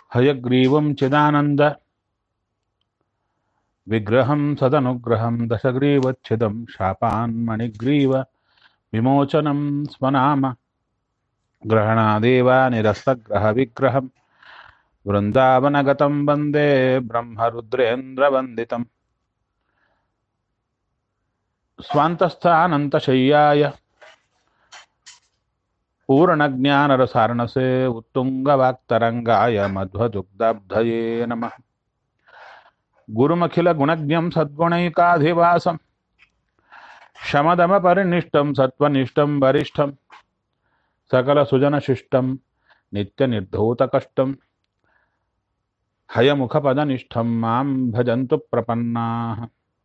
హయగ్రీవం చిదానంద విగ్రహం సదనుగ్రహం దశగ్రీవచ్ఛిదం శాపాన్మణిగ్రీవ విమోచనం స్మనామ గ్రహణాదేవ నిరస్తగ్రహ విగ్రహం వృందావనగతం వందే బ్రహ్మరుద్రేంద్రవందితం స్వాంతస్థానంతశయ్యాయ పూర్ణజ్ఞానరసారణసే ఉత్తుంగవాక్తరంగాయ మధ్వదుగ్ధబ్ధయే నమః గురుమఖిలగుణజ్ఞం సద్గుణైకాధివాసం శమదమపరినిష్టం సత్వనిష్టం వరిష్టం సకలసుజనశిష్టం నిత్యనిర్ధూతకష్టం హయముఖపదనిష్టం మాం భజంతు ప్రపన్నాः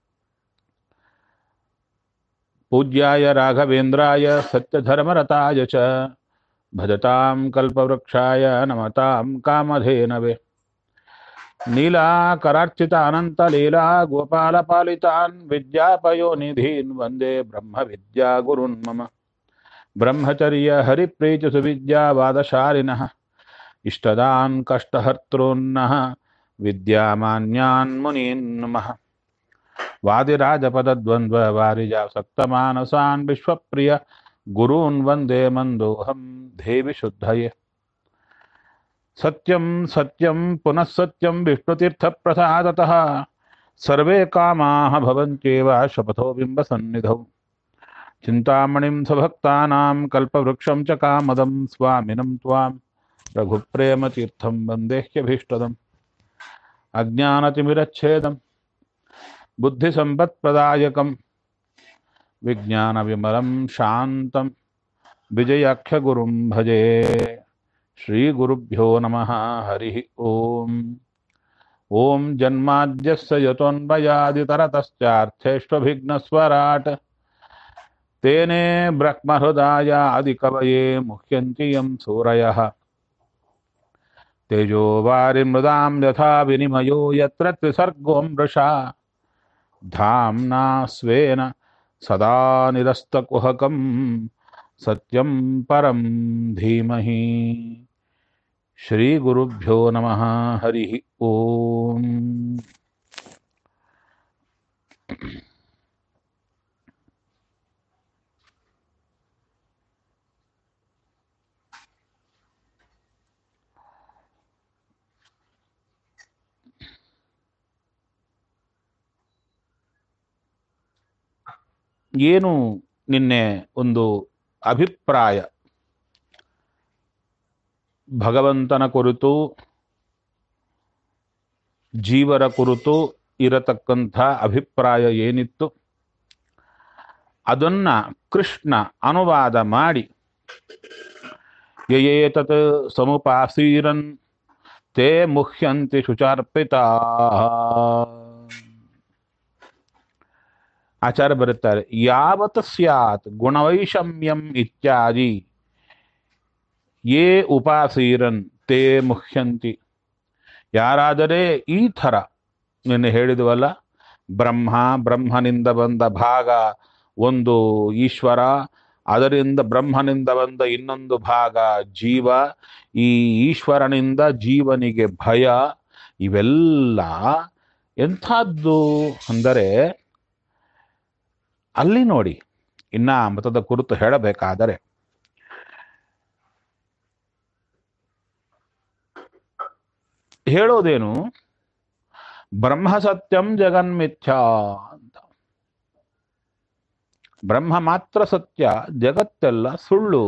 పూజ్యాయ రాఘవేంద్రాయ సత్యధర్మరతాయ చ భజతాం కల్పవృక్షాయ నమతాం కామధేనవే నీలాకరార్చిత అనంతలీలా గోపాలపాలితాన్ విద్యాపయోనిధీన్ వందే బ్రహ్మ విద్యా గురున్ మమ బ్రహ్మచర్య హరిప్రీతి సువిద్యావాదశాలినः ఇష్టదాన్ కష్టహర్తॄన్నः విద్యామాన్యాన్ మునీన్ నమః వాదిరాజపదద్వంద్వ వారిజాసక్తమానసాన్ విశ్వప్రియ గురూన్ వందే మందోహం దేవి శుద్ధయే సత్యం సత్యం పునః సత్యం విష్ణుతీర్థప్రసాదతः సర్వే కామాः భవంత్యేవ శపథో బింబసన్నిధౌ చింతామణిం సభక్తానాం కల్పవృక్షం చ కామదం స్వామినం త్వాం రఘుప్రేమతీర్థం వందేహ్యభీష్టదం అజ్ఞానతిమిరచ్ఛేదం బుద్ధిసంపత్ప్రదాయకం విజ్ఞానవిమలం శాంతం విజయాఖ్యగురుం భజే శ్రీగురుభ్యో నమ హరి ఓం ఓం జన్మాద్యస్య యతోన్వయాదితరతశ్చార్థేష్వభిఘ్నస్వరాట్ తేనే బ్రహ్మహృదాయాదికవయే ముహ్యంతి యం సూరయः తేజో వారిమృదాం యథా వినిమయో యత్ర త్రిసర్గో మృషా ధామ్నా స్వేన సదా నిరస్తకుహకం సత్యం పరం ధీమహి శ్రీగురుభ్యో నమ హరి ఓం ಏನು ನಿನ್ನೆ ಒಂದು ಅಭಿಪ್ರಾಯ ಭಗವಂತನ ಕುರಿತು ಜೀವರ ಕುರಿತು ಇರತಕ್ಕಂಥ ಅಭಿಪ್ರಾಯ ಏನಿತ್ತು ಅದನ್ನ ಕೃಷ್ಣ ಅನುವಾದ ಮಾಡಿ ಯಯೇತತ್ ಸಮುಪಾಸೀರನ್ ತೇ ಮುಹ್ಯಂತಿ ಶುಚಾರ್ಪಿತಾ ಆಚಾರ್ಯ ಬರುತ್ತಾರೆ ಯಾವತ್ ಸ್ಯಾತ್ ಗುಣವೈಷಮ್ಯಂ ಇತ್ಯಾದಿ ಯೇ ಉಪಾಸೀರನ್ ತೇ ಮುಹ್ಯಂತಿ ಯಾರಾದರೆ ಈ ಥರ ನಿನ್ನೆ ಹೇಳಿದ್ವಲ್ಲ ಬ್ರಹ್ಮ ಬ್ರಹ್ಮನಿಂದ ಬಂದ ಭಾಗ ಒಂದು ಈಶ್ವರ ಅದರಿಂದ ಬ್ರಹ್ಮನಿಂದ ಬಂದ ಇನ್ನೊಂದು ಭಾಗ ಜೀವ ಈ ಈಶ್ವರನಿಂದ ಜೀವನಿಗೆ ಭಯ ಇವೆಲ್ಲ ಎಂಥದ್ದು ಅಂದರೆ ಅಲ್ಲಿ ನೋಡಿ ಇನ್ನ ಮತದ ಕುರಿತು ಹೇಳಬೇಕಾದರೆ ಹೇಳೋದೇನು ಬ್ರಹ್ಮ ಸತ್ಯಂ ಜಗನ್ಮಿಥ್ಯಾ ಅಂತ ಬ್ರಹ್ಮ ಮಾತ್ರ ಸತ್ಯ ಜಗತ್ತೆಲ್ಲ ಸುಳ್ಳು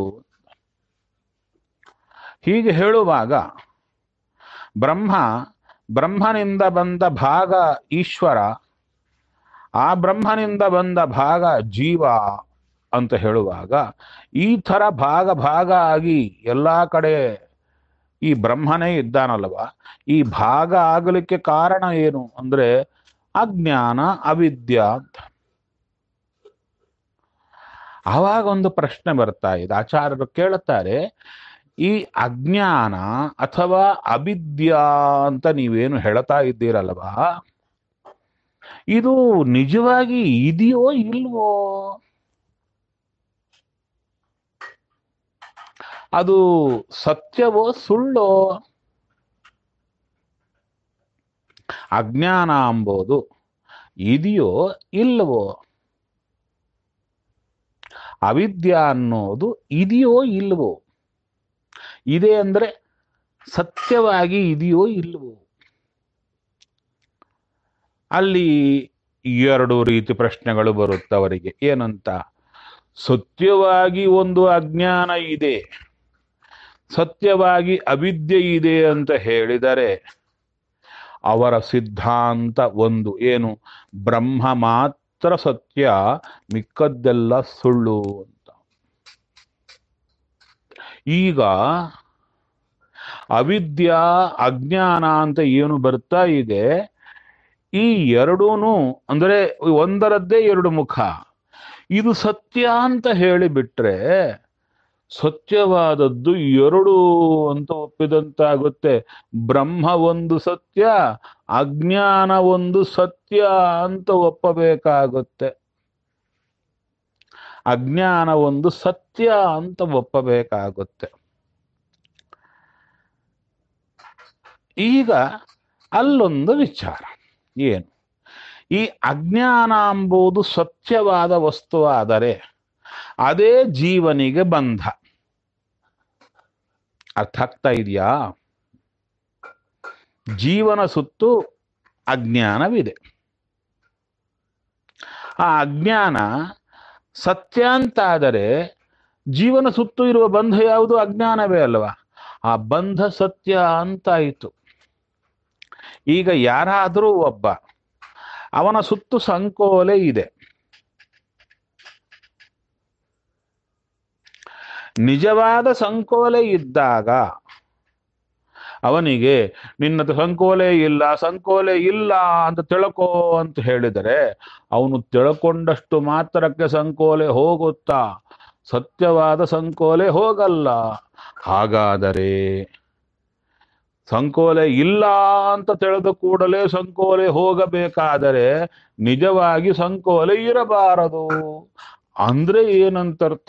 ಹೀಗೆ ಹೇಳುವಾಗ ಬ್ರಹ್ಮ ಬ್ರಹ್ಮನಿಂದ ಬಂದ ಭಾಗ ಈಶ್ವರ ಆ ಬ್ರಹ್ಮನಿಂದ ಬಂದ ಭಾಗ ಜೀವ ಅಂತ ಹೇಳುವಾಗ ಈ ಥರ ಭಾಗ ಭಾಗ ಆಗಿ ಎಲ್ಲ ಕಡೆ ಈ ಬ್ರಹ್ಮನೇ ಇದ್ದಾನಲ್ವ ಈ ಭಾಗ ಆಗಲಿಕ್ಕೆ ಕಾರಣ ಏನು ಅಂದ್ರೆ ಅಜ್ಞಾನ ಅವಿದ್ಯ ಅಂತ ಆವಾಗ ಒಂದು ಪ್ರಶ್ನೆ ಬರ್ತಾ ಇದೆ ಆಚಾರ್ಯರು ಕೇಳುತ್ತಾರೆ ಈ ಅಜ್ಞಾನ ಅಥವಾ ಅವಿದ್ಯಾ ಅಂತ ನೀವೇನು ಹೇಳ್ತಾ ಇದ್ದೀರಲ್ವಾ ಇದು ನಿಜವಾಗಿ ಇದೆಯೋ ಇಲ್ವೋ ಅದು ಸತ್ಯವೋ ಸುಳ್ಳೋ ಅಜ್ಞಾನ ಅಂಬೋದು ಇದೆಯೋ ಇಲ್ಲವೋ ಅವಿದ್ಯಾ ಅನ್ನೋದು ಇದೆಯೋ ಇಲ್ವೋ ಇದೆ ಅಂದ್ರೆ ಸತ್ಯವಾಗಿ ಇದೆಯೋ ಇಲ್ವೋ ಅಲ್ಲಿ ಎರಡು ರೀತಿ ಪ್ರಶ್ನೆಗಳು ಬರುತ್ತೆ ಅವರಿಗೆ ಏನಂತ ಸತ್ಯವಾಗಿ ಒಂದು ಅಜ್ಞಾನ ಇದೆ ಸತ್ಯವಾಗಿ ಅವಿದ್ಯೆ ಇದೆ ಅಂತ ಹೇಳಿದರೆ ಅವರ ಸಿದ್ಧಾಂತ ಒಂದು ಏನು ಬ್ರಹ್ಮ ಮಾತ್ರ ಸತ್ಯ ಮಿಕ್ಕದ್ದೆಲ್ಲ ಸುಳ್ಳು ಅಂತ ಈಗ ಅವಿದ್ಯಾ ಅಜ್ಞಾನ ಅಂತ ಏನು ಬರ್ತಾ ಇದೆ ಈ ಎರಡೂನು ಅಂದರೆ ಒಂದರದ್ದೇ ಎರಡು ಮುಖ ಇದು ಸತ್ಯ ಅಂತ ಹೇಳಿಬಿಟ್ರೆ ಸತ್ಯವಾದದ್ದು ಎರಡು ಅಂತ ಒಪ್ಪಿದಂತಾಗುತ್ತೆ ಬ್ರಹ್ಮ ಒಂದು ಸತ್ಯ ಅಜ್ಞಾನ ಒಂದು ಸತ್ಯ ಅಂತ ಒಪ್ಪಬೇಕಾಗುತ್ತೆ ಅಜ್ಞಾನ ಒಂದು ಸತ್ಯ ಅಂತ ಒಪ್ಪಬೇಕಾಗುತ್ತೆ ಈಗ ಅಲ್ಲೊಂದು ವಿಚಾರ ಏನು ಈ ಅಜ್ಞಾನ ಎಂಬುದು ಸತ್ಯವಾದ ವಸ್ತುವಾದರೆ ಅದೇ ಜೀವನಿಗೆ ಬಂಧ ಅರ್ಥ ಆಗ್ತಾ ಇದೆಯಾ ಜೀವನ ಸುತ್ತು ಅಜ್ಞಾನವಿದೆ ಆ ಅಜ್ಞಾನ ಸತ್ಯ ಅಂತಾದರೆ ಜೀವನ ಸುತ್ತು ಇರುವ ಬಂಧ ಯಾವುದು ಅಜ್ಞಾನವೇ ಅಲ್ವಾ ಆ ಬಂಧ ಸತ್ಯ ಅಂತಾಯಿತು ಈಗ ಯಾರಾದರೂ ಒಬ್ಬ ಅವನ ಸುತ್ತು ಸಂಕೋಲೆ ಇದೆ ನಿಜವಾದ ಸಂಕೋಲೆ ಇದ್ದಾಗ ಅವನಿಗೆ ನಿನ್ನದು ಸಂಕೋಲೆ ಇಲ್ಲ ಸಂಕೋಲೆ ಇಲ್ಲ ಅಂತ ತಿಳ್ಕೋ ಅಂತ ಹೇಳಿದರೆ ಅವನು ತಿಳ್ಕೊಂಡಷ್ಟು ಮಾತ್ರಕ್ಕೆ ಸಂಕೋಲೆ ಹೋಗುತ್ತಾ ಸತ್ಯವಾದ ಸಂಕೋಲೆ ಹೋಗಲ್ಲ ಹಾಗಾದರೆ ಸಂಕೋಲೆ ಇಲ್ಲ ಅಂತ ತಿಳಿದ ಕೂಡಲೇ ಸಂಕೋಲೆ ಹೋಗಬೇಕಾದರೆ ನಿಜವಾಗಿ ಸಂಕೋಲೆ ಇರಬಾರದು ಅಂದ್ರೆ ಏನಂತರ್ಥ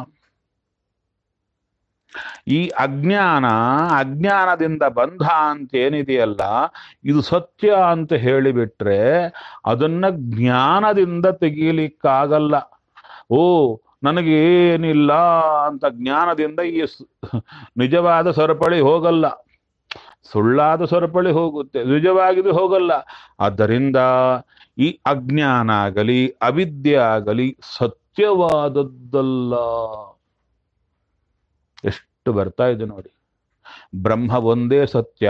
ಈ ಅಜ್ಞಾನ ಅಜ್ಞಾನದಿಂದ ಬಂಧ ಅಂತ ಏನಿದೆಯಲ್ಲ ಇದು ಸತ್ಯ ಅಂತ ಹೇಳಿಬಿಟ್ರೆ ಅದನ್ನ ಜ್ಞಾನದಿಂದ ತೆಗೀಲಿಕ್ಕಾಗಲ್ಲ ಓ ನನಗೇನಿಲ್ಲ ಅಂತ ಜ್ಞಾನದಿಂದ ಈ ಸ್- ನಿಜವಾದ ಸರಪಳಿ ಹೋಗಲ್ಲ ಸುಳ್ಳಾದ ಸರಪಳಿ ಹೋಗುತ್ತೆ ನಿಜವಾಗಿದು ಹೋಗಲ್ಲ ಆದ್ದರಿಂದ ಈ ಅಜ್ಞಾನ ಆಗಲಿ ಅವಿದ್ಯೆ ಆಗಲಿ ಸತ್ಯವಾದದ್ದಲ್ಲ ಎಷ್ಟು ಬರ್ತಾ ಇದೆ ನೋಡಿ ಬ್ರಹ್ಮ ಒಂದೇ ಸತ್ಯ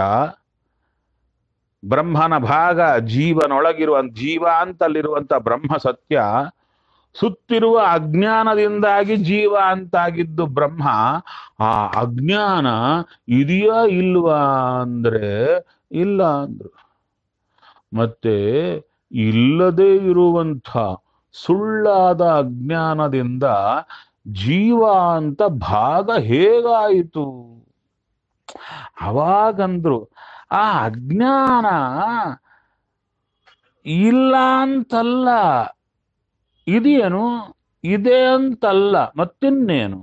ಬ್ರಹ್ಮನ ಭಾಗ ಜೀವನೊಳಗಿರುವ ಜೀವ ಅಂತಲ್ಲಿರುವಂತ ಬ್ರಹ್ಮ ಸತ್ಯ ಸುತ್ತಿರುವ ಅಜ್ಞಾನದಿಂದಾಗಿ ಜೀವ ಅಂತಾಗಿದ್ದು ಬ್ರಹ್ಮ ಆ ಅಜ್ಞಾನ ಇದೆಯಾ ಇಲ್ವಾ ಅಂದ್ರೆ ಇಲ್ಲ ಅಂದ್ರು ಮತ್ತೆ ಇಲ್ಲದೆ ಇರುವಂಥ ಸುಳ್ಳಾದ ಅಜ್ಞಾನದಿಂದ ಜೀವ ಅಂತ ಭಾಗ ಹೇಗಾಯಿತು ಅವಾಗಂದ್ರು ಆ ಅಜ್ಞಾನ ಇಲ್ಲ ಅಂತಲ್ಲ ಇದೆಯೇನು ಇದೆ ಅಂತಲ್ಲ ಮತ್ತಿನ್ನೇನು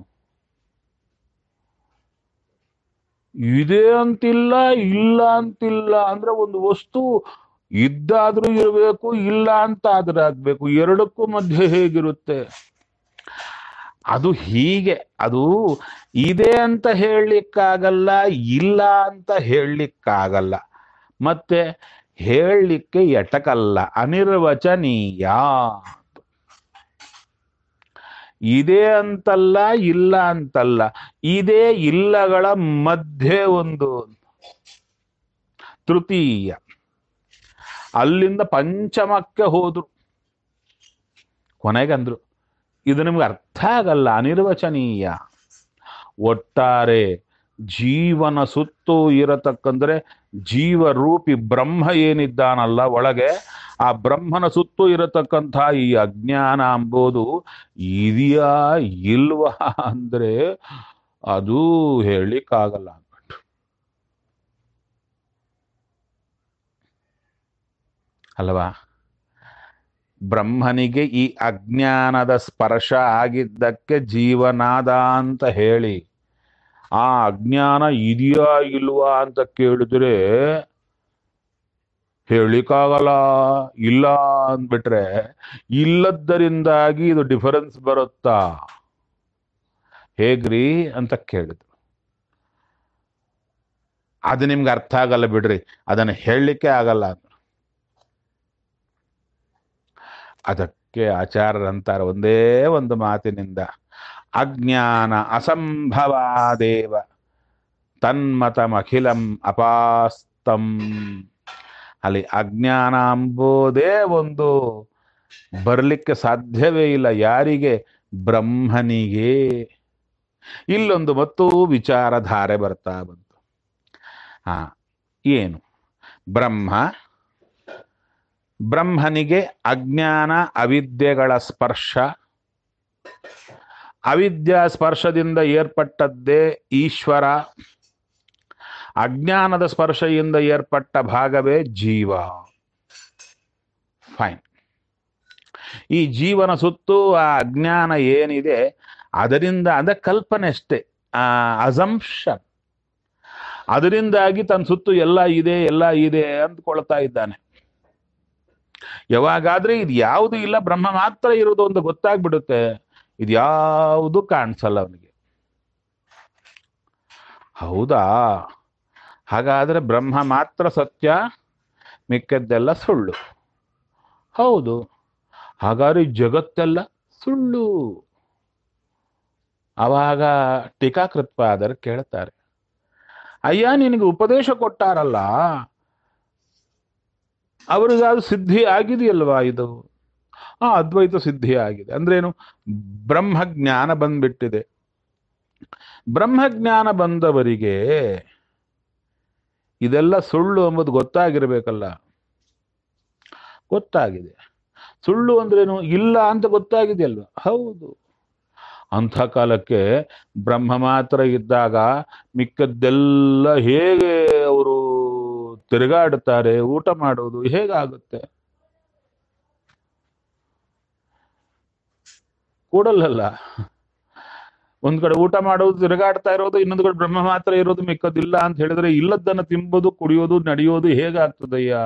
ಇದೆ ಅಂತಿಲ್ಲ ಇಲ್ಲ ಅಂತಿಲ್ಲ ಅಂದ್ರೆ ಒಂದು ವಸ್ತು ಇದ್ದಾದ್ರೂ ಇರಬೇಕು ಇಲ್ಲ ಅಂತ ಆದ್ರೆ ಆಗ್ಬೇಕು ಎರಡಕ್ಕೂ ಮಧ್ಯೆ ಹೇಗಿರುತ್ತೆ ಅದು ಹೀಗೆ ಅದು ಇದೆ ಅಂತ ಹೇಳಲಿಕ್ಕಾಗಲ್ಲ ಇಲ್ಲ ಅಂತ ಹೇಳಲಿಕ್ಕಾಗಲ್ಲ ಮತ್ತೆ ಹೇಳಲಿಕ್ಕೆ ಎಟಕಲ್ಲ ಅನಿರ್ವಚನೀಯ ಇದೆ ಅಂತಲ್ಲ ಇಲ್ಲ ಅಂತಲ್ಲ ಇದೇ ಇಲ್ಲಗಳ ಮಧ್ಯೆ ಒಂದು ತೃತೀಯ ಅಲ್ಲಿಂದ ಪಂಚಮಕ್ಕೆ ಹೋದ್ರು ಕೊನೆಗಂದ್ರು ಇದು ನಿಮ್ಗೆ ಅರ್ಥ ಆಗಲ್ಲ ಅನಿರ್ವಚನೀಯ ಒಟ್ಟಾರೆ ಜೀವನ ಸುತ್ತು ಇರತಕ್ಕಂದ್ರೆ ಜೀವರೂಪಿ ಬ್ರಹ್ಮ ಏನಿದ್ದಾನಲ್ಲ ಒಳಗೆ ಆ ಬ್ರಹ್ಮನ ಸುತ್ತು ಇರತಕ್ಕಂಥ ಈ ಅಜ್ಞಾನ ಎಂಬುದು ಇದೆಯಾ ಇಲ್ವಾ ಅಂದ್ರೆ ಅದು ಹೇಳಲಿಕ್ಕಾಗಲ್ಲ ಅಂದ್ಬಿಟ್ಟು ಅಲ್ವಾ ಬ್ರಹ್ಮನಿಗೆ ಈ ಅಜ್ಞಾನದ ಸ್ಪರ್ಶ ಆಗಿದ್ದಕ್ಕೆ ಜೀವನಾದ ಅಂತ ಹೇಳಿ ಆ ಅಜ್ಞಾನ ಇದೆಯಾ ಇಲ್ವಾ ಅಂತ ಕೇಳಿದ್ರೆ ಹೇಳಿಕ್ಕಾಗಲ್ಲ ಇಲ್ಲ ಅಂದ್ಬಿಟ್ರೆ ಇಲ್ಲದ್ದರಿಂದಾಗಿ ಇದು ಡಿಫರೆನ್ಸ್ ಬರುತ್ತಾ ಹೇಗ್ರಿ ಅಂತ ಕೇಳಿದ್ರು ಅದು ನಿಮ್ಗೆ ಅರ್ಥ ಆಗಲ್ಲ ಬಿಡ್ರಿ ಅದನ್ನು ಹೇಳಲಿಕ್ಕೆ ಆಗಲ್ಲ ಅಂದ್ರು. ಅದಕ್ಕೆ ಆಚಾರ್ಯರಂತಾರೆ ಒಂದೇ ಒಂದು ಮಾತಿನಿಂದ ಅಜ್ಞಾನ ಅಸಂಭವಾದೇವ ತನ್ಮತಮಖಿಲಂ ಅಪಾಸ್ತಂ ಅಲ್ಲಿ ಅಜ್ಞಾನ ಎಂಬುದೇ ಒಂದು ಬರಲಿಕ್ಕೆ ಸಾಧ್ಯವೇ ಇಲ್ಲ ಯಾರಿಗೆ ಬ್ರಹ್ಮನಿಗೆ ಇಲ್ಲೊಂದು ಮತ್ತು ವಿಚಾರಧಾರೆ ಬರ್ತಾ ಬಂತು ಹಾ ಏನು ಬ್ರಹ್ಮ ಬ್ರಹ್ಮನಿಗೆ ಅಜ್ಞಾನ ಅವಿದ್ಯೆಗಳ ಸ್ಪರ್ಶ ಅವಿದ್ಯಾ ಸ್ಪರ್ಶದಿಂದ ಏರ್ಪಟ್ಟದ್ದೇ ಈಶ್ವರ ಅಜ್ಞಾನದ ಸ್ಪರ್ಶದಿಂದ ಏರ್ಪಟ್ಟ ಭಾಗವೇ ಜೀವ ಫೈನ್ ಈ ಜೀವನ ಸುತ್ತು ಆ ಅಜ್ಞಾನ ಏನಿದೆ ಅದರಿಂದ ಅದ ಕಲ್ಪನೆ ಅಷ್ಟೇ ಆ ಅಸಂಪ್ಷನ್ ಅದರಿಂದಾಗಿ ತನ್ನ ಸುತ್ತು ಎಲ್ಲ ಇದೆ ಎಲ್ಲ ಇದೆ ಅಂದ್ಕೊಳ್ತಾ ಇದ್ದಾನೆ ಯಾವಾಗಾದ್ರೆ ಇದು ಯಾವುದು ಇಲ್ಲ ಬ್ರಹ್ಮ ಮಾತ್ರ ಇರೋದು ಒಂದು ಗೊತ್ತಾಗ್ಬಿಡುತ್ತೆ ಇದು ಯಾವುದು ಕಾಣಿಸಲ್ಲ ಅವನಿಗೆ ಹೌದಾ ಹಾಗಾದ್ರೆ ಬ್ರಹ್ಮ ಮಾತ್ರ ಸತ್ಯ ಮಿಕ್ಕದ್ದೆಲ್ಲ ಸುಳ್ಳು ಹೌದು ಹಾಗಾದ್ರೆ ಈ ಜಗತ್ತೆಲ್ಲ ಸುಳ್ಳು ಅವಾಗ ಟೀಕಾಕೃತ್ಪಾದರು ಕೇಳ್ತಾರೆ ಅಯ್ಯ ನಿನಗೆ ಉಪದೇಶ ಕೊಟ್ಟಾರಲ್ಲ ಅವರಿಗಾದ್ರು ಸಿದ್ಧಿ ಆಗಿದೆಯಲ್ವಾ ಇದು ಆ ಅದ್ವೈತ ಸಿದ್ಧಿ ಆಗಿದೆ ಅಂದ್ರೇನು ಬ್ರಹ್ಮಜ್ಞಾನ ಬಂದ್ಬಿಟ್ಟಿದೆ ಬ್ರಹ್ಮಜ್ಞಾನ ಬಂದವರಿಗೆ ಇದೆಲ್ಲ ಸುಳ್ಳು ಎಂಬುದು ಗೊತ್ತಾಗಿರ್ಬೇಕಲ್ಲ ಗೊತ್ತಾಗಿದೆ ಸುಳ್ಳು ಅಂದ್ರೇನು ಇಲ್ಲ ಅಂತ ಗೊತ್ತಾಗಿದೆಯಲ್ವಾ ಹೌದು ಅಂಥ ಕಾಲಕ್ಕೆ ಬ್ರಹ್ಮ ಮಾತ್ರ ಇದ್ದಾಗ ಮಿಕ್ಕದ್ದೆಲ್ಲ ಹೇಗೆ ಅವರು ತಿರುಗಾಡುತ್ತಾರೆ ಊಟ ಮಾಡೋದು ಹೇಗಾಗುತ್ತೆ ಕೂಡಲ್ಲಲ್ಲ ಒಂದ್ ಕಡೆ ಊಟ ಮಾಡೋದು ತಿರುಗಾಡ್ತಾ ಇರೋದು ಇನ್ನೊಂದು ಕಡೆ ಬ್ರಹ್ಮ ಮಾತ್ರ ಇರೋದು ಮಿಕ್ಕದಿಲ್ಲ ಅಂತ ಹೇಳಿದ್ರೆ ಇಲ್ಲದನ್ನ ತಿಂಬೋದು ಕುಡಿಯೋದು ನಡೆಯೋದು ಹೇಗಾಗ್ತದಯ್ಯ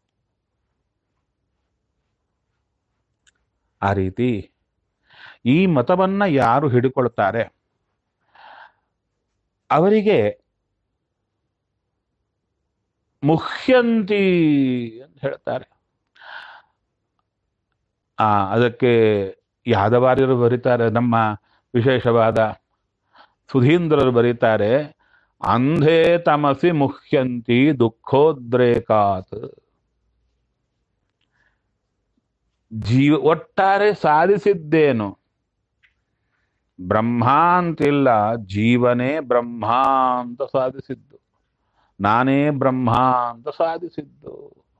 ಆ ರೀತಿ ಈ ಮತವನ್ನ ಯಾರು ಹಿಡ್ಕೊಳ್ತಾರೆ ಅವರಿಗೆ ಮುಖ್ಯಂತಿ ಅಂತ ಹೇಳ್ತಾರೆ ಆ ಅದಕ್ಕೆ ಯಾದವಾರ್ಯರು ಬರೀತಾರೆ ನಮ್ಮ ವಿಶೇಷವಾದ ಸುಧೀಂದ್ರರು ಬರೀತಾರೆ ಅಂಧೇ ತಮಸಿ ಮುಖ್ಯಂತಿ ದುಃಖೋದ್ರೇಕಾತ್ ಜೀವ ಒಟ್ಟಾರೆ ಸಾಧಿಸಿದ್ದೇನು ಬ್ರಹ್ಮ ಅಂತಿಲ್ಲ ಜೀವನೇ ಬ್ರಹ್ಮ ಅಂತ ಸಾಧಿಸಿದ್ದು ನಾನೇ ಬ್ರಹ್ಮ ಅಂತ ಸಾಧಿಸಿದ್ದು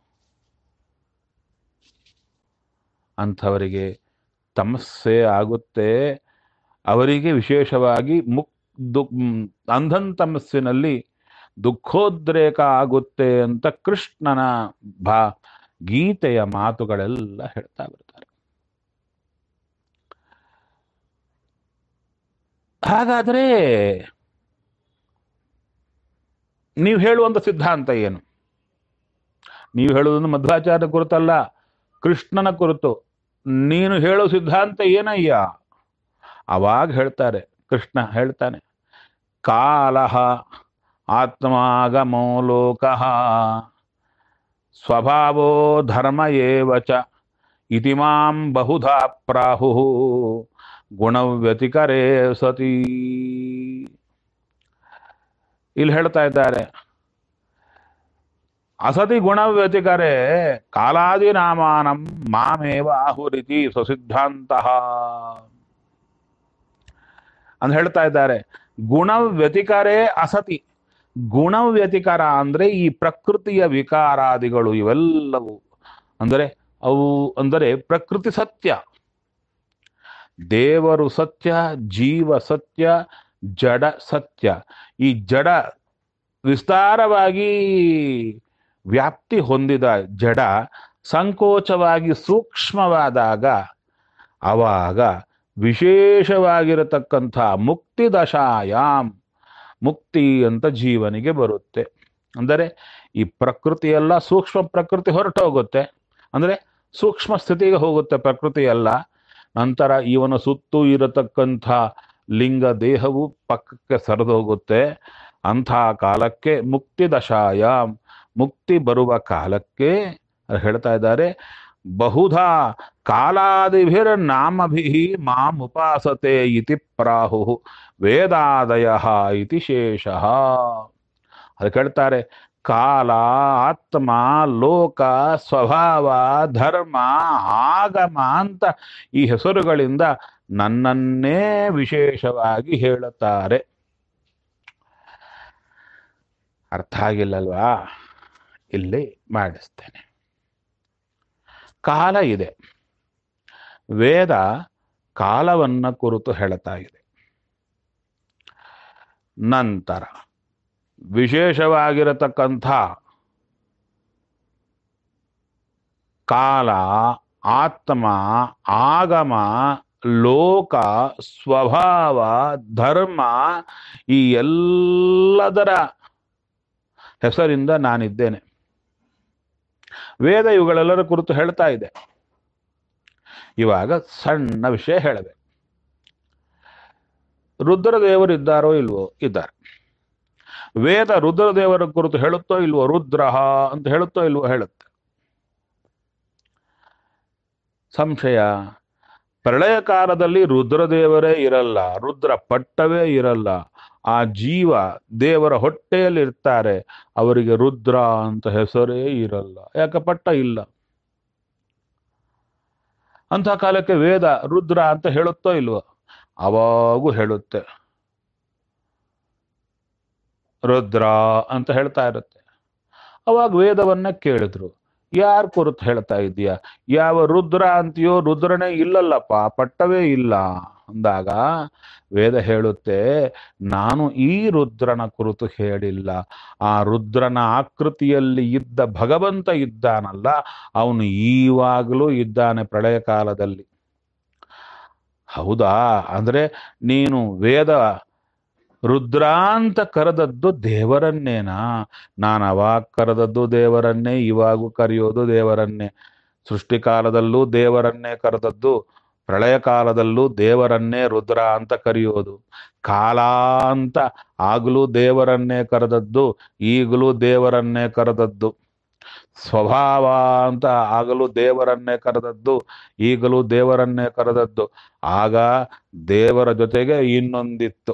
ಅಂಥವರಿಗೆ ತಮಸ್ಸೆ ಆಗುತ್ತೆ ಅವರಿಗೆ ವಿಶೇಷವಾಗಿ ಮುಕ್ ದುಃ ಅಂಧನ್ ತಮಸ್ಸಿನಲ್ಲಿ ದುಃಖೋದ್ರೇಕ ಆಗುತ್ತೆ ಅಂತ ಕೃಷ್ಣನ ಭಾ ಗೀತೆಯ ಮಾತುಗಳೆಲ್ಲ ಹೇಳ್ತಾ ಬರ್ತಾರೆ ಹಾಗಾದ್ರೆ ನೀವು ಹೇಳುವಂತ ಸಿದ್ಧಾಂತ ಏನು ನೀವು ಹೇಳುವುದನ್ನು ಮಧ್ವಾಚಾರ್ಯ ಕುರಿತಲ್ಲ ಕೃಷ್ಣನ ಕುರಿತು ನೀನು ಹೇಳೋ ಸಿದ್ಧಾಂತ ಏನಯ್ಯ ಅವಾಗ ಹೇಳ್ತಾರೆ ಕೃಷ್ಣ ಹೇಳ್ತಾನೆ ಕಾಲಹ ಆತ್ಮಾಗಮೋ ಲೋಕಃ ಸ್ವಭಾವೋ ಧರ್ಮ ಏವ ಚ ಇತಿ ಮಾಂ ಬಹುಧಾ ಪ್ರಾಹು ಗುಣವ್ಯತಿಕರೇ ಸತಿ ಇಲ್ಲಿ ಹೇಳ್ತಾ ಇದ್ದಾರೆ ಅಸತಿ ಗುಣವ್ಯತಿಕರೇ ಕಾಲಾದಿ ನಾಮಾನಂ ಮಾಮೇವ ಆಹುರಿತಿ ಸ್ವಸಿದ್ಧಾಂತ ಅಂತ ಹೇಳ್ತಾ ಇದ್ದಾರೆ ಗುಣವ್ಯತಿಕರೇ ಅಸತಿ ಗುಣವ್ಯತಿಕರ ಅಂದ್ರೆ ಈ ಪ್ರಕೃತಿಯ ವಿಕಾರಾದಿಗಳು ಇವೆಲ್ಲವು ಅಂದರೆ ಅವು ಅಂದರೆ ಪ್ರಕೃತಿ ಸತ್ಯ ದೇವರು ಸತ್ಯ ಜೀವ ಸತ್ಯ ಜಡ ಸತ್ಯ ಈ ಜಡ ವಿಸ್ತಾರವಾಗಿ ವ್ಯಾಪ್ತಿ ಹೊಂದಿದ ಜಡ ಸಂಕೋಚವಾಗಿ ಸೂಕ್ಷ್ಮವಾದಾಗ ಆವಾಗ ವಿಶೇಷವಾಗಿರತಕ್ಕಂಥ ಮುಕ್ತಿ ದಶಾಯಾಮ್ ಮುಕ್ತಿ ಅಂತ ಜೀವನಿಗೆ ಬರುತ್ತೆ ಅಂದರೆ ಈ ಪ್ರಕೃತಿ ಎಲ್ಲ ಸೂಕ್ಷ್ಮ ಪ್ರಕೃತಿ ಹೊರಟು ಹೋಗುತ್ತೆ ಅಂದರೆ ಸೂಕ್ಷ್ಮ ಸ್ಥಿತಿಗೆ ಹೋಗುತ್ತೆ ಪ್ರಕೃತಿ ಎಲ್ಲ ನಂತರ ಇವನ ಸುತ್ತೂ ಇರತಕ್ಕಂಥ ಲಿಂಗ ದೇಹವು ಪಕ್ಕಕ್ಕೆ ಸರಿದು ಹೋಗುತ್ತೆ ಅಂಥ ಕಾಲಕ್ಕೆ ಮುಕ್ತಿ ದಶಾಯ ಮುಕ್ತಿ ಬರುವ ಕಾಲಕ್ಕೆ ಅದು ಹೇಳ್ತಾ ಇದ್ದಾರೆ ಬಹುಧಾ ಕಾಲಾದಿಭಿರ್ ನಾಮಭಿ ಮಾಂ ಉಪಾಸತೆ ಇತಿ ಪ್ರಾಹು ವೇದಾದಯ ಇತಿ ಶೇಷ ಅದು ಕೇಳ್ತಾರೆ ಕಾಲ ಆತ್ಮ ಲೋಕ ಸ್ವಭಾವ ಧರ್ಮ ಆಗಮ ಅಂತ ಈ ಹೆಸರುಗಳಿಂದ ನನ್ನನ್ನೇ ವಿಶೇಷವಾಗಿ ಹೇಳುತ್ತಾರೆ ಅರ್ಥ ಆಗಿಲ್ಲಲ್ವಾ ಇಲ್ಲಿ ಮಾಡಿಸ್ತೇನೆ ಕಾಲ ಇದೆ ವೇದ ಕಾಲವನ್ನ ಕುರಿತು ಹೇಳ್ತಾ ಇದೆ ನಂತರ ವಿಶೇಷವಾಗಿರತಕ್ಕಂಥ ಕಾಲ ಆತ್ಮ ಆಗಮ ಲೋಕ ಸ್ವಭಾವ ಧರ್ಮ ಈ ಎಲ್ಲದರ ಹೆಸರಿಂದ ನಾನಿದ್ದೇನೆ ವೇದ ಇವುಗಳೆಲ್ಲರ ಕುರಿತು ಹೇಳ್ತಾ ಇದೆ ಇವಾಗ ಸಣ್ಣ ವಿಷಯ ಹೇಳಿದೆ ರುದ್ರದೇವರು ಇದ್ದಾರೋ ಇಲ್ವೋ ಇದ್ದಾರೆ ವೇದ ರುದ್ರದೇವರ ಕುರಿತು ಹೇಳುತ್ತೋ ಇಲ್ವೋ ರುದ್ರ ಅಂತ ಹೇಳುತ್ತೋ ಇಲ್ವೋ ಹೇಳುತ್ತೆ ಸಂಶಯ ಪ್ರಳಯ ಕಾಲದಲ್ಲಿ ರುದ್ರದೇವರೇ ಇರಲ್ಲ ರುದ್ರ ಪಟ್ಟವೇ ಇರಲ್ಲ ಆ ಜೀವ ದೇವರ ಹೊಟ್ಟೆಯಲ್ಲಿ ಇರ್ತಾರೆ ಅವರಿಗೆ ರುದ್ರ ಅಂತ ಹೆಸರೇ ಇರಲ್ಲ ಯಾಕೆ ಪಟ್ಟ ಇಲ್ಲ ಅಂಥ ಕಾಲಕ್ಕೆ ವೇದ ರುದ್ರ ಅಂತ ಹೇಳುತ್ತೋ ಇಲ್ವೋ ಅವಾಗೂ ಹೇಳುತ್ತೆ ರುದ್ರ ಅಂತ ಹೇಳ್ತಾ ಇರುತ್ತೆ ಅವಾಗ ವೇದವನ್ನ ಕೇಳಿದ್ರು ಯಾರ ಕುರಿತು ಹೇಳ್ತಾ ಇದೀಯ ಯಾವ ರುದ್ರ ಅಂತೀಯೋ ರುದ್ರನೇ ಇಲ್ಲಲ್ಲಪ್ಪ ಪಟ್ಟವೇ ಇಲ್ಲ ಅಂದಾಗ ವೇದ ಹೇಳುತ್ತೆ ನಾನು ಈ ರುದ್ರನ ಕುರಿತು ಹೇಳಿಲ್ಲ ಆ ರುದ್ರನ ಆಕೃತಿಯಲ್ಲಿ ಇದ್ದ ಭಗವಂತ ಇದ್ದಾನಲ್ಲ ಅವನು ಈವಾಗಲೂ ಇದ್ದಾನೆ ಪ್ರಳಯ ಕಾಲದಲ್ಲಿ ಹೌದಾ ಅಂದ್ರೆ ನೀನು ವೇದ ರುದ್ರ ಅಂತ ಕರೆದದ್ದು ದೇವರನ್ನೇನಾ ನಾನು ಅವಾಗ ಕರೆದದ್ದು ದೇವರನ್ನೇ ಇವಾಗೂ ಕರೆಯೋದು ದೇವರನ್ನೇ ಸೃಷ್ಟಿಕಾಲದಲ್ಲೂ ದೇವರನ್ನೇ ಕರೆದದ್ದು ಪ್ರಳಯ ಕಾಲದಲ್ಲೂ ದೇವರನ್ನೇ ರುದ್ರ ಅಂತ ಕರೆಯೋದು ಕಾಲ ಅಂತ ಆಗಲೂ ದೇವರನ್ನೇ ಕರೆದದ್ದು ಈಗಲೂ ದೇವರನ್ನೇ ಕರೆದದ್ದು ಸ್ವಭಾವ ಅಂತ ಆಗಲೂ ದೇವರನ್ನೇ ಕರೆದದ್ದು ಈಗಲೂ ದೇವರನ್ನೇ ಕರೆದದ್ದು ಆಗ ದೇವರ ಜೊತೆಗೆ ಇನ್ನೊಂದಿತ್ತು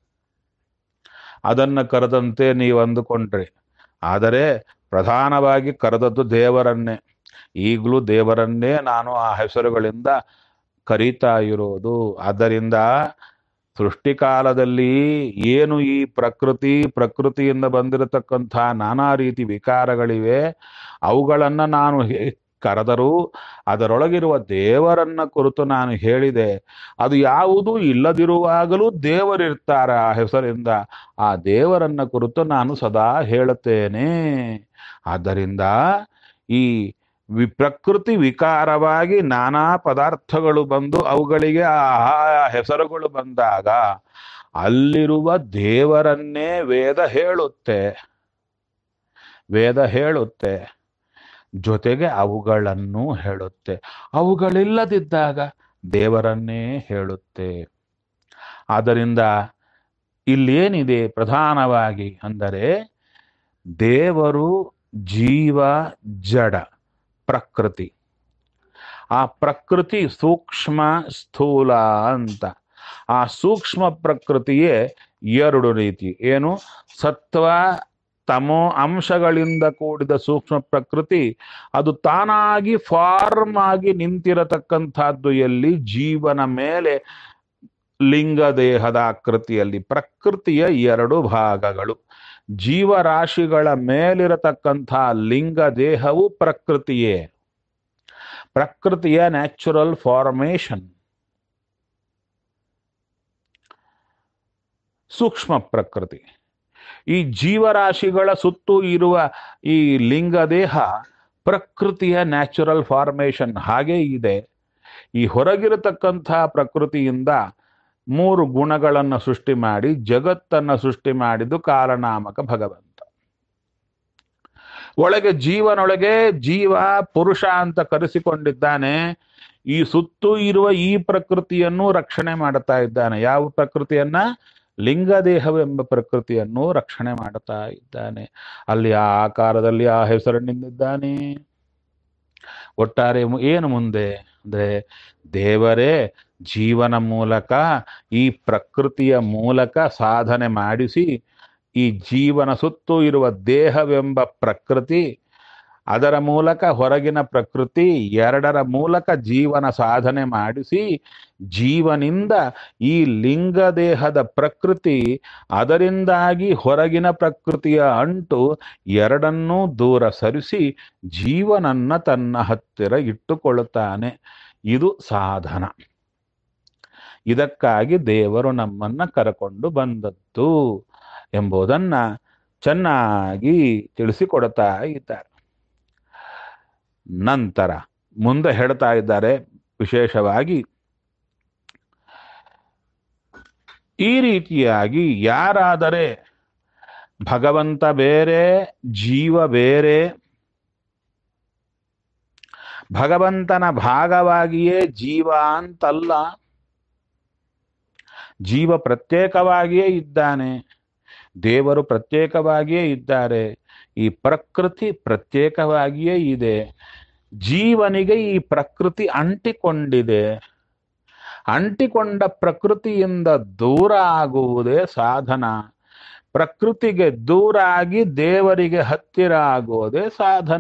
ಅದನ್ನ ಕರೆದಂತೆ ನೀವು ಅಂದುಕೊಂಡ್ರಿ ಆದರೆ ಪ್ರಧಾನವಾಗಿ ಕರೆದದ್ದು ದೇವರನ್ನೇ ಈಗಲೂ ದೇವರನ್ನೇ ನಾನು ಆ ಹೆಸರುಗಳಿಂದ ಕರೀತಾ ಇರೋದು ಆದ್ದರಿಂದ ಸೃಷ್ಟಿಕಾಲದಲ್ಲಿ ಏನು ಈ ಪ್ರಕೃತಿ ಪ್ರಕೃತಿಯಿಂದ ಬಂದಿರತಕ್ಕಂಥ ನಾನಾ ರೀತಿ ವಿಕಾರಗಳಿವೆ ಅವುಗಳನ್ನ ನಾನು ಹೇ- ಕರೆದರೂ ಅದರೊಳಗಿರುವ ದೇವರನ್ನ ಕುರಿತು ನಾನು ಹೇಳಿದೆ ಅದು ಯಾವುದೂ ಇಲ್ಲದಿರುವಾಗಲೂ ದೇವರಿರ್ತಾರೆ ಆ ಹೆಸರಿಂದ ಆ ದೇವರನ್ನ ಕುರಿತು ನಾನು ಸದಾ ಹೇಳುತ್ತೇನೆ ಆದ್ದರಿಂದ ಈ ವಿ ಪ್ರಕೃತಿ ವಿಕಾರವಾಗಿ ನಾನಾ ಪದಾರ್ಥಗಳು ಬಂದು ಅವುಗಳಿಗೆ ಆ ಹೆಸರುಗಳು ಬಂದಾಗ ಅಲ್ಲಿರುವ ದೇವರನ್ನೇ ವೇದ ಹೇಳುತ್ತೆ ವೇದ ಹೇಳುತ್ತೆ ಜೊತೆಗೆ ಅವುಗಳನ್ನು ಹೇಳುತ್ತೆ ಅವುಗಳಿಲ್ಲದಿದ್ದಾಗ ದೇವರನ್ನೇ ಹೇಳುತ್ತೆ ಆದ್ದರಿಂದ ಇಲ್ಲೇನಿದೆ ಪ್ರಧಾನವಾಗಿ ಅಂದರೆ ದೇವರು ಜೀವ ಜಡ ಪ್ರಕೃತಿ ಆ ಪ್ರಕೃತಿ ಸೂಕ್ಷ್ಮ ಸ್ಥೂಲ ಅಂತ ಆ ಸೂಕ್ಷ್ಮ ಪ್ರಕೃತಿಯೇ ಎರಡು ರೀತಿ ಏನು ಸತ್ವ ತಮೋ ಅಂಶಗಳಿಂದ ಕೂಡಿದ ಸೂಕ್ಷ್ಮ ಪ್ರಕೃತಿ ಅದು ತಾನಾಗಿ ಫಾರ್ಮ್ ಆಗಿ ನಿಂತಿರತಕ್ಕಂಥದ್ದು ಎಲ್ಲಿ ಜೀವನ ಮೇಲೆ ಲಿಂಗ ದೇಹದ ಆಕೃತಿಯಲ್ಲಿ ಪ್ರಕೃತಿಯ ಎರಡು ಭಾಗಗಳು ಜೀವರಾಶಿಗಳ ಮೇಲಿರತಕ್ಕಂಥ ಲಿಂಗ ದೇಹವು ಪ್ರಕೃತಿಯೇ ಪ್ರಕೃತಿಯ ನ್ಯಾಚುರಲ್ ಫಾರ್ಮೇಶನ್ ಸೂಕ್ಷ್ಮ ಪ್ರಕೃತಿ ಈ ಜೀವರಾಶಿಗಳ ಸುತ್ತೂ ಇರುವ ಈ ಲಿಂಗ ದೇಹ ಪ್ರಕೃತಿಯ ನ್ಯಾಚುರಲ್ ಫಾರ್ಮೇಶನ್ ಹಾಗೇ ಇದೆ ಈ ಹೊರಗಿರತಕ್ಕಂಥ ಪ್ರಕೃತಿಯಿಂದ ಮೂರು ಗುಣಗಳನ್ನು ಸೃಷ್ಟಿ ಮಾಡಿ ಜಗತ್ತನ್ನು ಸೃಷ್ಟಿ ಮಾಡಿದ್ದು ಕಾಲನಾಮಕ ಭಗವಂತ ಒಳಗೆ ಜೀವನೊಳಗೆ ಜೀವ ಪುರುಷ ಅಂತ ಕರೆಸಿಕೊಂಡಿದ್ದಾನೆ ಈ ಸುತ್ತು ಇರುವ ಈ ಪ್ರಕೃತಿಯನ್ನು ರಕ್ಷಣೆ ಮಾಡುತ್ತಾ ಇದ್ದಾನೆ ಯಾವ ಪ್ರಕೃತಿಯನ್ನ ಲಿಂಗದೇಹವೆಂಬ ಪ್ರಕೃತಿಯನ್ನು ರಕ್ಷಣೆ ಮಾಡುತ್ತಾ ಇದ್ದಾನೆ ಅಲ್ಲಿ ಆ ಆಕಾರದಲ್ಲಿ ಆ ಹೆಸರನ್ನಿದ್ದಾನೆ ಒಟ್ಟಾರೆ ಮು- ಏನು ಮುಂದೆ ಅಂದ್ರೆ ದೇವರೇ ಜೀವನ ಮೂಲಕ ಈ ಪ್ರಕೃತಿಯ ಮೂಲಕ ಸಾಧನೆ ಮಾಡಿಸಿ ಈ ಜೀವನ ಸುತ್ತು ಇರುವ ದೇಹವೆಂಬ ಪ್ರಕೃತಿ ಅದರ ಮೂಲಕ ಹೊರಗಿನ ಪ್ರಕೃತಿ ಎರಡರ ಮೂಲಕ ಜೀವನ ಸಾಧನೆ ಮಾಡಿಸಿ ಜೀವನಿಂದ ಈ ಲಿಂಗದೇಹದ ಪ್ರಕೃತಿ ಅದರಿಂದಾಗಿ ಹೊರಗಿನ ಪ್ರಕೃತಿಯ ಅಂಟು ಎರಡನ್ನೂ ದೂರ ಸರಿಸಿ ಜೀವನನ್ನ ತನ್ನ ಹತ್ತಿರ ಇಟ್ಟುಕೊಳ್ಳುತ್ತಾನೆ ಇದು ಸಾಧನ ಇದಕ್ಕಾಗಿ ದೇವರು ನಮ್ಮನ್ನ ಕರಕೊಂಡು ಬಂದದ್ದು ಎಂಬುದನ್ನ ಚೆನ್ನಾಗಿ ತಿಳಿಸಿಕೊಡ್ತಾ ಇದ್ದಾರೆ ನಂತರ ಮುಂದೆ ಹೇಳ್ತಾ ಇದ್ದಾರೆ ವಿಶೇಷವಾಗಿ ಈ ರೀತಿಯಾಗಿ ಯಾರಾದರೆ ಭಗವಂತ ಬೇರೆ ಜೀವ ಬೇರೆ ಭಗವಂತನ ಭಾಗವಾಗಿಯೇ ಜೀವ ಅಂತಲ್ಲ ಜೀವ ಪ್ರತ್ಯೇಕವಾಗಿಯೇ ಇದ್ದಾನೆ ದೇವರು ಪ್ರತ್ಯೇಕವಾಗಿಯೇ ಇದ್ದಾರೆ ಈ ಪ್ರಕೃತಿ ಪ್ರತ್ಯೇಕವಾಗಿಯೇ ಇದೆ ಜೀವನಿಗೆ ಈ ಪ್ರಕೃತಿ ಅಂಟಿಕೊಂಡಿದೆ ಅಂಟಿಕೊಂಡ ಪ್ರಕೃತಿಯಿಂದ ದೂರ ಆಗುವುದೇ ಸಾಧನ ಪ್ರಕೃತಿಗೆ ದೂರ ಆಗಿ ದೇವರಿಗೆ ಹತ್ತಿರ ಆಗುವುದೇ ಸಾಧನ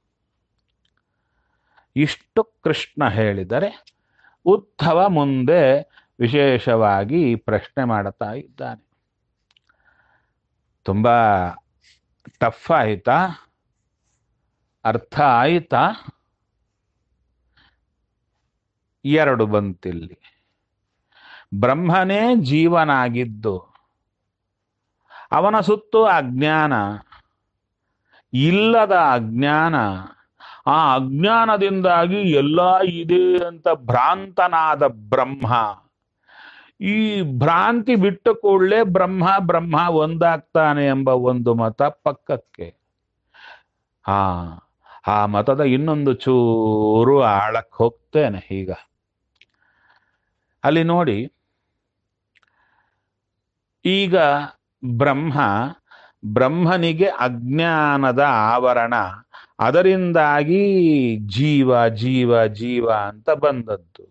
ಇಷ್ಟು ಕೃಷ್ಣ ಹೇಳಿದರೆ ಉದ್ಧವ ಮುಂದೆ ವಿಶೇಷವಾಗಿ ಪ್ರಶ್ನೆ ಮಾಡುತ್ತಾ ಇದ್ದಾನೆ ತುಂಬಾ ಟಫ್ ಆಯ್ತಾ ಅರ್ಥ ಆಯ್ತಾ ಎರಡು ಬಂತಿಲ್ಲಿ ಬ್ರಹ್ಮನೇ ಜೀವನಾಗಿದ್ದು ಅವನ ಸುತ್ತು ಅಜ್ಞಾನ ಇಲ್ಲದ ಅಜ್ಞಾನ ಆ ಅಜ್ಞಾನದಿಂದಾಗಿ ಎಲ್ಲ ಇದೆ ಅಂತ ಭ್ರಾಂತನಾದ ಬ್ರಹ್ಮ ಈ ಭ್ರಾಂತಿ ಬಿಟ್ಟ ಕೂಡಲೇ ಬ್ರಹ್ಮ ಬ್ರಹ್ಮ ಒಂದಾಗ್ತಾನೆ ಎಂಬ ಒಂದು ಮತ ಪಕ್ಕಕ್ಕೆ ಆ ಆ ಮತದ ಇನ್ನೊಂದು ಚೂರು ಆಳಕ್ಕೆ ಹೋಗ್ತೇನೆ ಈಗ ಅಲ್ಲಿ ನೋಡಿ ಈಗ ಬ್ರಹ್ಮ ಬ್ರಹ್ಮನಿಗೆ ಅಜ್ಞಾನದ ಆವರಣ ಅದರಿಂದಾಗಿ ಜೀವ ಜೀವ ಜೀವ ಅಂತ ಬಂದದ್ದು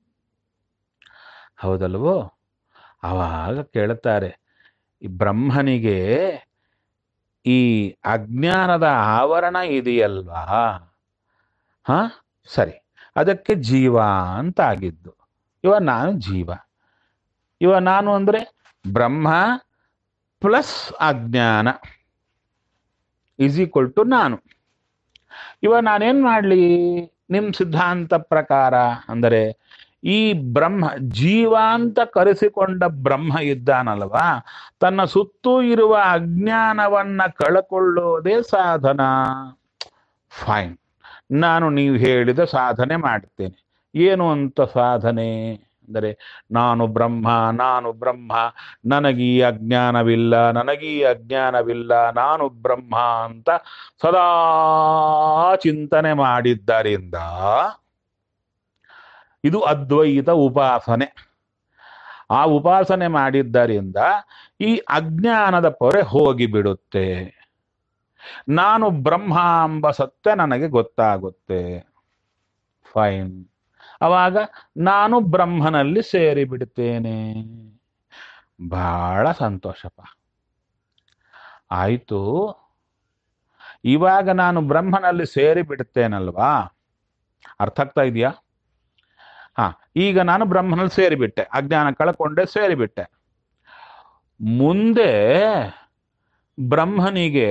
ಹೌದಲ್ವೋ ಆವಾಗ ಕೇಳುತ್ತಾರೆ ಈ ಬ್ರಹ್ಮನಿಗೆ ಈ ಅಜ್ಞಾನದ ಆವರಣ ಇದೆಯಲ್ವಾ ಹ ಸರಿ ಅದಕ್ಕೆ ಜೀವ ಅಂತ ಆಗಿದ್ದು ಇವ ನಾನು ಜೀವ ಇವ ನಾನು ಅಂದ್ರೆ ಬ್ರಹ್ಮ ಪ್ಲಸ್ ಅಜ್ಞಾನ ಈಸ್ ಈಕ್ವಲ್ ಟು ನಾನು ಇವ ನಾನೇನ್ ಮಾಡ್ಲಿ ನಿಮ್ ಸಿದ್ಧಾಂತ ಪ್ರಕಾರ ಅಂದರೆ ಈ ಬ್ರಹ್ಮ ಜೀವ ಅಂತ ಕರೆಸಿಕೊಂಡ ಬ್ರಹ್ಮ ಇದ್ದಾನಲ್ವಾ ತನ್ನ ಸುತ್ತೂ ಇರುವ ಅಜ್ಞಾನವನ್ನ ಕಳಕೊಳ್ಳೋದೇ ಸಾಧನ ಫೈನ್ ನಾನು ನೀವು ಹೇಳಿದ ಸಾಧನೆ ಮಾಡ್ತೇನೆ ಏನು ಅಂತ ಸಾಧನೆ ಅಂದರೆ ನಾನು ಬ್ರಹ್ಮ ನಾನು ಬ್ರಹ್ಮ ನನಗೀ ಅಜ್ಞಾನವಿಲ್ಲ ನನಗೀ ಅಜ್ಞಾನವಿಲ್ಲ ನಾನು ಬ್ರಹ್ಮ ಅಂತ ಸದಾ ಚಿಂತನೆ ಮಾಡಿದ್ದರಿಂದ ಇದು ಅದ್ವೈತ ಉಪಾಸನೆ ಆ ಉಪಾಸನೆ ಮಾಡಿದ್ದರಿಂದ ಈ ಅಜ್ಞಾನದ ಪೊರೆ ಹೋಗಿಬಿಡುತ್ತೆ ನಾನು ಬ್ರಹ್ಮ ಎಂಬ ಸತ್ಯ ನನಗೆ ಗೊತ್ತಾಗುತ್ತೆ ಫೈನ್ ಅವಾಗ ನಾನು ಬ್ರಹ್ಮನಲ್ಲಿ ಸೇರಿ ಬಿಡ್ತೇನೆ ಬಹಳ ಸಂತೋಷಪ್ಪ ಆಯ್ತು ಇವಾಗ ನಾನು ಬ್ರಹ್ಮನಲ್ಲಿ ಸೇರಿ ಬಿಡ್ತೇನಲ್ವಾ ಅರ್ಥ ಆಗ್ತಾ ಇದೆಯಾ ಹಾ ಈಗ ನಾನು ಬ್ರಹ್ಮನಲ್ಲಿ ಸೇರಿಬಿಟ್ಟೆ ಅಜ್ಞಾನ ಕಳ್ಕೊಂಡೆ ಸೇರಿಬಿಟ್ಟೆ ಮುಂದೆ ಬ್ರಹ್ಮನಿಗೆ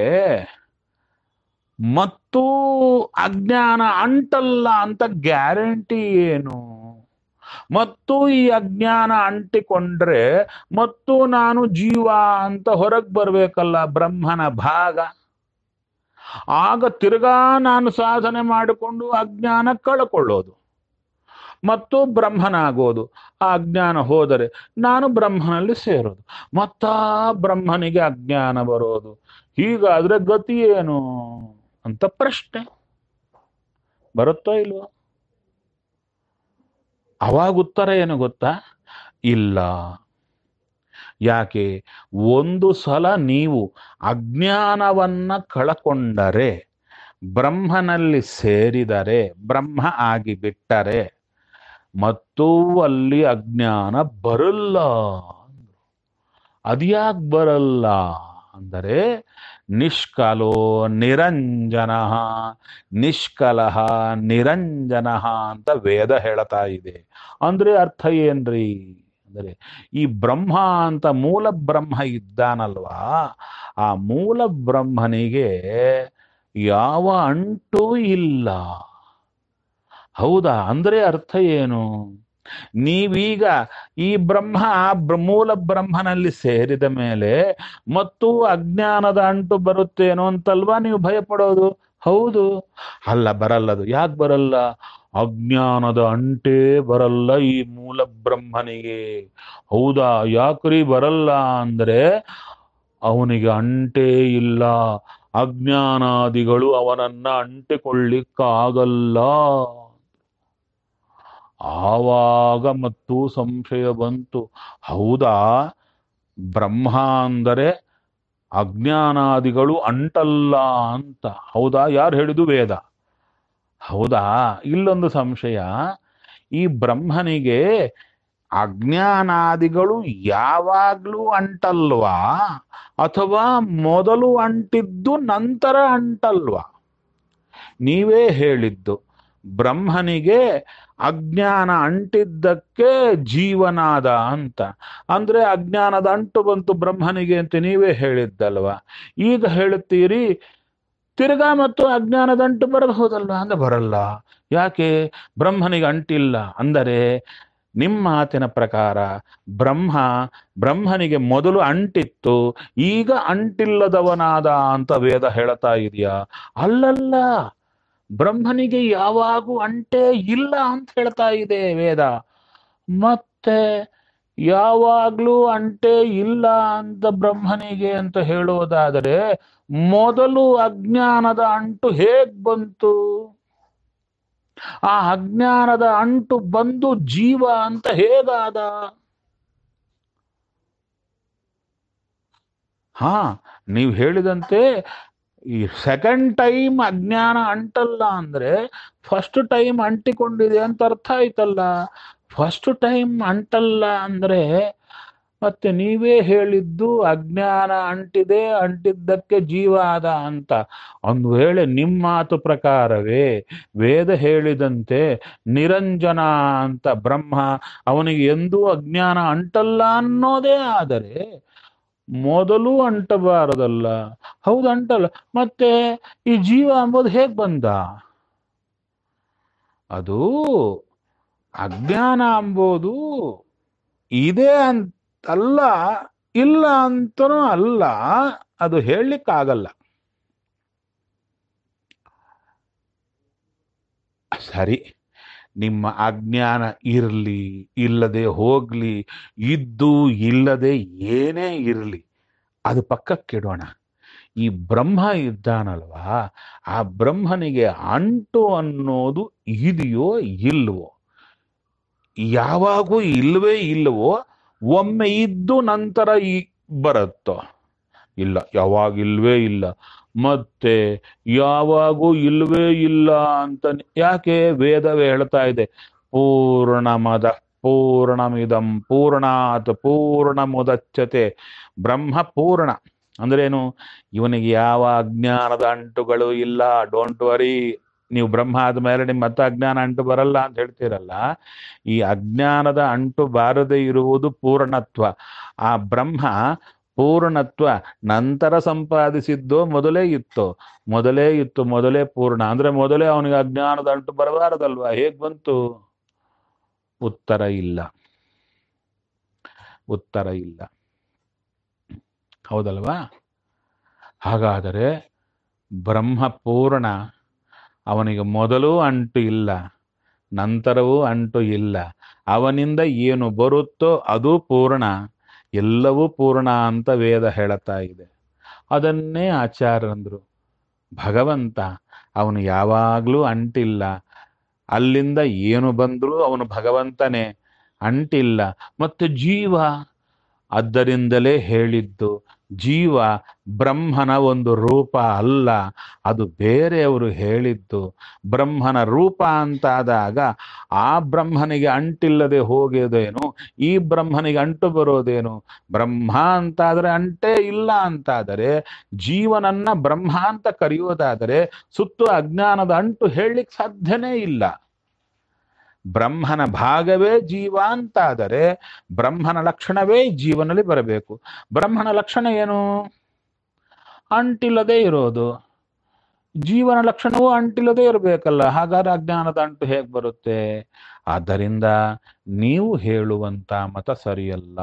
ಮತ್ತು ಅಜ್ಞಾನ ಅಂಟಲ್ಲ ಅಂತ ಗ್ಯಾರಂಟಿ ಏನು ಮತ್ತು ಈ ಅಜ್ಞಾನ ಅಂಟಿಕೊಂಡ್ರೆ ಮತ್ತು ನಾನು ಜೀವ ಅಂತ ಹೊರಗೆ ಬರ್ಬೇಕಲ್ಲ ಬ್ರಹ್ಮನ ಭಾಗ ಆಗ ತಿರ್ಗಾ ನಾನು ಸಾಧನೆ ಮಾಡಿಕೊಂಡು ಅಜ್ಞಾನ ಕಳ್ಕೊಳ್ಳೋದು ಮತ್ತು ಬ್ರಹ್ಮನಾಗೋದು ಆ ಅಜ್ಞಾನ ಹೋದರೆ ನಾನು ಬ್ರಹ್ಮನಲ್ಲಿ ಸೇರೋದು ಮತ್ತ ಬ್ರಹ್ಮನಿಗೆ ಅಜ್ಞಾನ ಬರೋದು ಹೀಗಾದ್ರೆ ಗತಿ ಏನು ಅಂತ ಪ್ರಶ್ನೆ ಬರುತ್ತೋ ಇಲ್ವೋ ಅವಾಗ ಉತ್ತರ ಏನು ಗೊತ್ತಾ ಇಲ್ಲ ಯಾಕೆ ಒಂದು ಸಲ ನೀವು ಅಜ್ಞಾನವನ್ನ ಕಳಕೊಂಡರೆ ಬ್ರಹ್ಮನಲ್ಲಿ ಸೇರಿದರೆ ಬ್ರಹ್ಮ ಆಗಿ ಬಿಟ್ಟರೆ ಮತ್ತೂ ಅಲ್ಲಿ ಅಜ್ಞಾನ ಬರಲ್ಲ ಅದ್ಯಾಕ್ ಬರಲ್ಲ ಅಂದರೆ ನಿಷ್ಕಲೋ ನಿರಂಜನ ನಿಷ್ಕಲಹ ನಿರಂಜನ ಅಂತ ವೇದ ಹೇಳ್ತಾ ಇದೆ ಅಂದ್ರೆ ಅರ್ಥ ಏನ್ರಿ ಅಂದರೆ ಈ ಬ್ರಹ್ಮ ಅಂತ ಮೂಲ ಬ್ರಹ್ಮ ಇದ್ದಾನಲ್ವಾ ಆ ಮೂಲ ಬ್ರಹ್ಮನಿಗೆ ಯಾವ ಅಂಟೂ ಇಲ್ಲ ಹೌದಾ ಅಂದ್ರೆ ಅರ್ಥ ಏನು ನೀವೀಗ ಈ ಬ್ರಹ್ಮ ಆ ಬ್ರ- ಮೂಲ ಬ್ರಹ್ಮನಲ್ಲಿ ಸೇರಿದ ಮೇಲೆ ಮತ್ತು ಅಜ್ಞಾನದ ಅಂಟು ಬರುತ್ತೇನೋ ಅಂತಲ್ವಾ ನೀವು ಭಯ ಪಡೋದು ಹೌದು ಅಲ್ಲ ಬರಲ್ಲದು ಯಾಕೆ ಬರಲ್ಲ ಅಜ್ಞಾನದ ಅಂಟೇ ಬರಲ್ಲ ಈ ಮೂಲ ಬ್ರಹ್ಮನಿಗೆ ಹೌದಾ ಯಾಕ್ರಿ ಬರಲ್ಲ ಅಂದ್ರೆ ಅವನಿಗೆ ಅಂಟೇ ಇಲ್ಲ ಅಜ್ಞಾನಾದಿಗಳು ಅವನನ್ನ ಅಂಟಿಕೊಳ್ಳಿಕ್ಕಾಗಲ್ಲ ಆವಾಗ ಮತ್ತು ಸಂಶಯ ಬಂತು ಹೌದಾ ಬ್ರಹ್ಮ ಅಂದರೆ ಅಜ್ಞಾನಾದಿಗಳು ಅಂಟಲ್ಲ ಅಂತ ಹೌದಾ ಯಾರು ಹೇಳಿದು ವೇದ ಹೌದಾ ಇಲ್ಲೊಂದು ಸಂಶಯ ಈ ಬ್ರಹ್ಮನಿಗೆ ಅಜ್ಞಾನಾದಿಗಳು ಯಾವಾಗ್ಲೂ ಅಂಟಲ್ವಾ ಅಥವಾ ಮೊದಲು ಅಂಟಿದ್ದು ನಂತರ ಅಂಟಲ್ವಾ ನೀವೇ ಹೇಳಿದ್ದು ಬ್ರಹ್ಮನಿಗೆ ಅಜ್ಞಾನ ಅಂಟಿದ್ದಕ್ಕೆ ಜೀವನಾದ ಅಂತ ಅಂದ್ರೆ ಅಜ್ಞಾನದ ಅಂಟು ಬಂತು ಬ್ರಹ್ಮನಿಗೆ ಅಂತ ನೀವೇ ಹೇಳಿದ್ದಲ್ವಾ ಈಗ ಹೇಳುತ್ತೀರಿ ತಿರ್ಗಾ ಮತ್ತು ಅಜ್ಞಾನದ ಅಂಟು ಬರಬಹುದಲ್ಲ ಅಂದ್ರೆ ಬರಲ್ಲ ಯಾಕೆ ಬ್ರಹ್ಮನಿಗೆ ಅಂಟಿಲ್ಲ ಅಂದರೆ ನಿಮ್ಮ ಮಾತಿನ ಪ್ರಕಾರ ಬ್ರಹ್ಮ ಬ್ರಹ್ಮನಿಗೆ ಮೊದಲು ಅಂಟಿತ್ತು ಈಗ ಅಂಟಿಲ್ಲದವನಾದ ಅಂತ ವೇದ ಹೇಳ್ತಾ ಇದೆಯಾ ಅಲ್ಲಲ್ಲ ಬ್ರಹ್ಮನಿಗೆ ಯಾವಾಗೂ ಅಂಟೇ ಇಲ್ಲ ಅಂತ ಹೇಳ್ತಾ ಇದೆ ವೇದ ಮತ್ತೆ ಯಾವಾಗ್ಲೂ ಅಂಟೇ ಇಲ್ಲ ಅಂತ ಬ್ರಹ್ಮನಿಗೆ ಅಂತ ಹೇಳುವುದಾದರೆ ಮೊದಲು ಅಜ್ಞಾನದ ಅಂಟು ಹೇಗ್ ಬಂತು ಆ ಅಜ್ಞಾನದ ಅಂಟು ಬಂದು ಜೀವ ಅಂತ ಹೇಗಾದ ಹಾ ನೀವು ಹೇಳಿದಂತೆ ಈ ಸೆಕೆಂಡ್ ಟೈಮ್ ಅಜ್ಞಾನ ಅಂಟಲ್ಲ ಅಂದ್ರೆ ಫಸ್ಟ್ ಟೈಮ್ ಅಂಟಿಕೊಂಡಿದೆ ಅಂತ ಅರ್ಥ ಆಯ್ತಲ್ಲ ಫಸ್ಟ್ ಟೈಮ್ ಅಂಟಲ್ಲ ಅಂದ್ರೆ ಮತ್ತೆ ನೀವೇ ಹೇಳಿದ್ದು ಅಜ್ಞಾನ ಅಂಟಿದೆ ಅಂಟಿದ್ದಕ್ಕೆ ಜೀವ ಆದ ಅಂತ ಒಂದು ವೇಳೆ ನಿಮ್ಮ ಮಾತು ಪ್ರಕಾರವೇ ವೇದ ಹೇಳಿದಂತೆ ನಿರಂಜನ ಅಂತ ಬ್ರಹ್ಮ ಅವನಿಗೆ ಎಂದೂ ಅಜ್ಞಾನ ಅಂಟಲ್ಲ ಅನ್ನೋದೇ ಆದರೆ ಮೊದಲು ಅಂಟಬಾರದಲ್ಲ ಹೌದು ಅಂಟಲ್ಲ ಮತ್ತೆ ಈ ಜೀವ ಎಂಬುದು ಹೇಗ್ ಬಂದ ಅದು ಅಜ್ಞಾನ ಎಂಬುದು ಇದೆ ಅಂತಲ್ಲ ಇಲ್ಲ ಅಂತನೂ ಅಲ್ಲ ಅದು ಹೇಳಲಿಕ್ಕಾಗಲ್ಲ ಸರಿ ನಿಮ್ಮ ಅಜ್ಞಾನ ಇರಲಿ ಇಲ್ಲದೆ ಹೋಗ್ಲಿ ಇದ್ದು ಇಲ್ಲದೆ ಏನೇ ಇರಲಿ ಅದು ಪಕ್ಕಕ್ಕಿಡೋಣ ಈ ಬ್ರಹ್ಮ ಇದ್ದಾನಲ್ವಾ ಆ ಬ್ರಹ್ಮನಿಗೆ ಅಂಟು ಅನ್ನೋದು ಇದೆಯೋ ಇಲ್ವೋ ಯಾವಾಗೂ ಇಲ್ವೇ ಇಲ್ವೋ ಒಮ್ಮೆ ಇದ್ದು ನಂತರ ಈ ಬರುತ್ತೋ ಇಲ್ಲ ಯಾವಾಗ ಇಲ್ವೇ ಇಲ್ಲ ಮತ್ತೆ ಯಾವಾಗೂ ಇಲ್ವೇ ಇಲ್ಲ ಅಂತ ಯಾಕೆ ವೇದವೇ ಹೇಳ್ತಾ ಇದೆ ಪೂರ್ಣಮದ ಪೂರ್ಣಮಿದಂ ಪೂರ್ಣಾತ್ ಪೂರ್ಣ ಮುದಚ್ಚತೆ ಬ್ರಹ್ಮ ಪೂರ್ಣ ಅಂದ್ರೇನು ಇವನಿಗೆ ಯಾವ ಅಜ್ಞಾನದ ಅಂಟುಗಳು ಇಲ್ಲ ಡೋಂಟ್ ವರಿ ನೀವು ಬ್ರಹ್ಮ ಆದ್ಮೇಲೆ ನಿಮ್ಮ ಮತ್ತೆ ಅಜ್ಞಾನ ಅಂಟು ಬರಲ್ಲ ಅಂತ ಹೇಳ್ತೀರಲ್ಲ ಈ ಅಜ್ಞಾನದ ಅಂಟು ಬಾರದೆ ಇರುವುದು ಪೂರ್ಣತ್ವ ಆ ಬ್ರಹ್ಮ ಪೂರ್ಣತ್ವ ನಂತರ ಸಂಪಾದಿಸಿದ್ದೋ ಮೊದಲೇ ಇತ್ತು ಮೊದಲೇ ಇತ್ತು ಮೊದಲೇ ಪೂರ್ಣ ಅಂದ್ರೆ ಮೊದಲೇ ಅವನಿಗೆ ಅಜ್ಞಾನದ ಅಂಟು ಬರಬಾರದಲ್ವಾ ಹೇಗ್ ಬಂತು ಉತ್ತರ ಇಲ್ಲ ಉತ್ತರ ಇಲ್ಲ ಹೌದಲ್ವಾ ಹಾಗಾದರೆ ಬ್ರಹ್ಮ ಪೂರ್ಣ ಅವನಿಗೆ ಮೊದಲು ಅಂಟು ಇಲ್ಲ ನಂತರವೂ ಅಂಟು ಇಲ್ಲ ಅವನಿಂದ ಏನು ಬರುತ್ತೋ ಅದು ಪೂರ್ಣ ಎಲ್ಲವೂ ಪೂರ್ಣ ಅಂತ ವೇದ ಹೇಳುತ್ತಾ ಇದೆ ಅದನ್ನೇ ಆಚಾರ್ಯಂದ್ರು ಭಗವಂತ ಅವನು ಯಾವಾಗಲೂ ಅಂಟಿಲ್ಲ ಅಲ್ಲಿಂದ ಏನು ಬಂದರೂ ಅವನು ಭಗವಂತನೇ ಅಂಟಿಲ್ಲ ಮತ್ತು ಜೀವ ಆದ್ದರಿಂದಲೇ ಹೇಳಿದ್ದು ಜೀವ ಬ್ರಹ್ಮನ ಒಂದು ರೂಪ ಅಲ್ಲ ಅದು ಬೇರೆಯವರು ಹೇಳಿದ್ದು ಬ್ರಹ್ಮನ ರೂಪ ಅಂತಾದಾಗ ಆ ಬ್ರಹ್ಮನಿಗೆ ಅಂಟಿಲ್ಲದೆ ಹೋಗೋದೇನು ಈ ಬ್ರಹ್ಮನಿಗೆ ಅಂಟು ಬರೋದೇನು ಬ್ರಹ್ಮ ಅಂತಾದರೆ ಅಂಟೇ ಇಲ್ಲ ಅಂತಾದರೆ ಜೀವನನ್ನ ಬ್ರಹ್ಮ ಅಂತ ಕರೆಯೋದಾದರೆ ಸುತ್ತು ಅಜ್ಞಾನದ ಅಂಟು ಹೇಳಲಿಕ್ಕೆ ಸಾಧ್ಯನೇ ಇಲ್ಲ ಬ್ರಹ್ಮನ ಭಾಗವೇ ಜೀವ ಅಂತಾದರೆ ಬ್ರಹ್ಮನ ಲಕ್ಷಣವೇ ಜೀವನಲ್ಲಿ ಬರಬೇಕು ಬ್ರಹ್ಮನ ಲಕ್ಷಣ ಏನು ಅಂಟಿಲ್ಲದೆ ಇರೋದು ಜೀವನ ಲಕ್ಷಣವೂ ಅಂಟಿಲ್ಲದೆ ಇರಬೇಕಲ್ಲ ಹಾಗಾದ್ರೆ ಅಜ್ಞಾನದ ಅಂಟು ಹೇಗೆ ಬರುತ್ತೆ ಆದ್ದರಿಂದ ನೀವು ಹೇಳುವಂತ ಮತ ಸರಿಯಲ್ಲ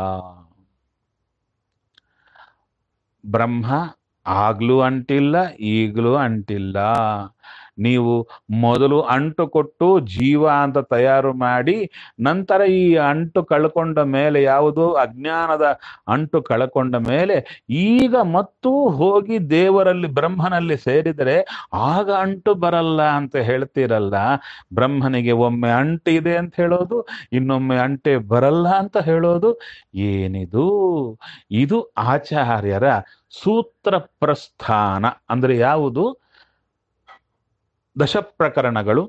ಬ್ರಹ್ಮ ಆಗ್ಲೂ ಅಂಟಿಲ್ಲ ಈಗಲೂ ಅಂಟಿಲ್ಲ ನೀವು ಮೊದಲು ಅಂಟು ಕೊಟ್ಟು ಜೀವ ಅಂತ ತಯಾರು ಮಾಡಿ ನಂತರ ಈ ಅಂಟು ಕಳ್ಕೊಂಡ ಮೇಲೆ ಯಾವುದು ಅಜ್ಞಾನದ ಅಂಟು ಕಳ್ಕೊಂಡ ಮೇಲೆ ಈಗ ಮತ್ತು ಹೋಗಿ ದೇವರಲ್ಲಿ ಬ್ರಹ್ಮನಲ್ಲಿ ಸೇರಿದರೆ ಆಗ ಅಂಟು ಬರಲ್ಲ ಅಂತ ಹೇಳ್ತೀರಲ್ಲ ಬ್ರಹ್ಮನಿಗೆ ಒಮ್ಮೆ ಅಂಟು ಇದೆ ಅಂತ ಹೇಳೋದು ಇನ್ನೊಮ್ಮೆ ಅಂಟೆ ಬರಲ್ಲ ಅಂತ ಹೇಳೋದು ಏನಿದು ಇದು ಆಚಾರ್ಯರ ಸೂತ್ರ ಪ್ರಸ್ಥಾನ ಅಂದ್ರೆ ಯಾವುದು ದಶ ಪ್ರಕರಣಗಳು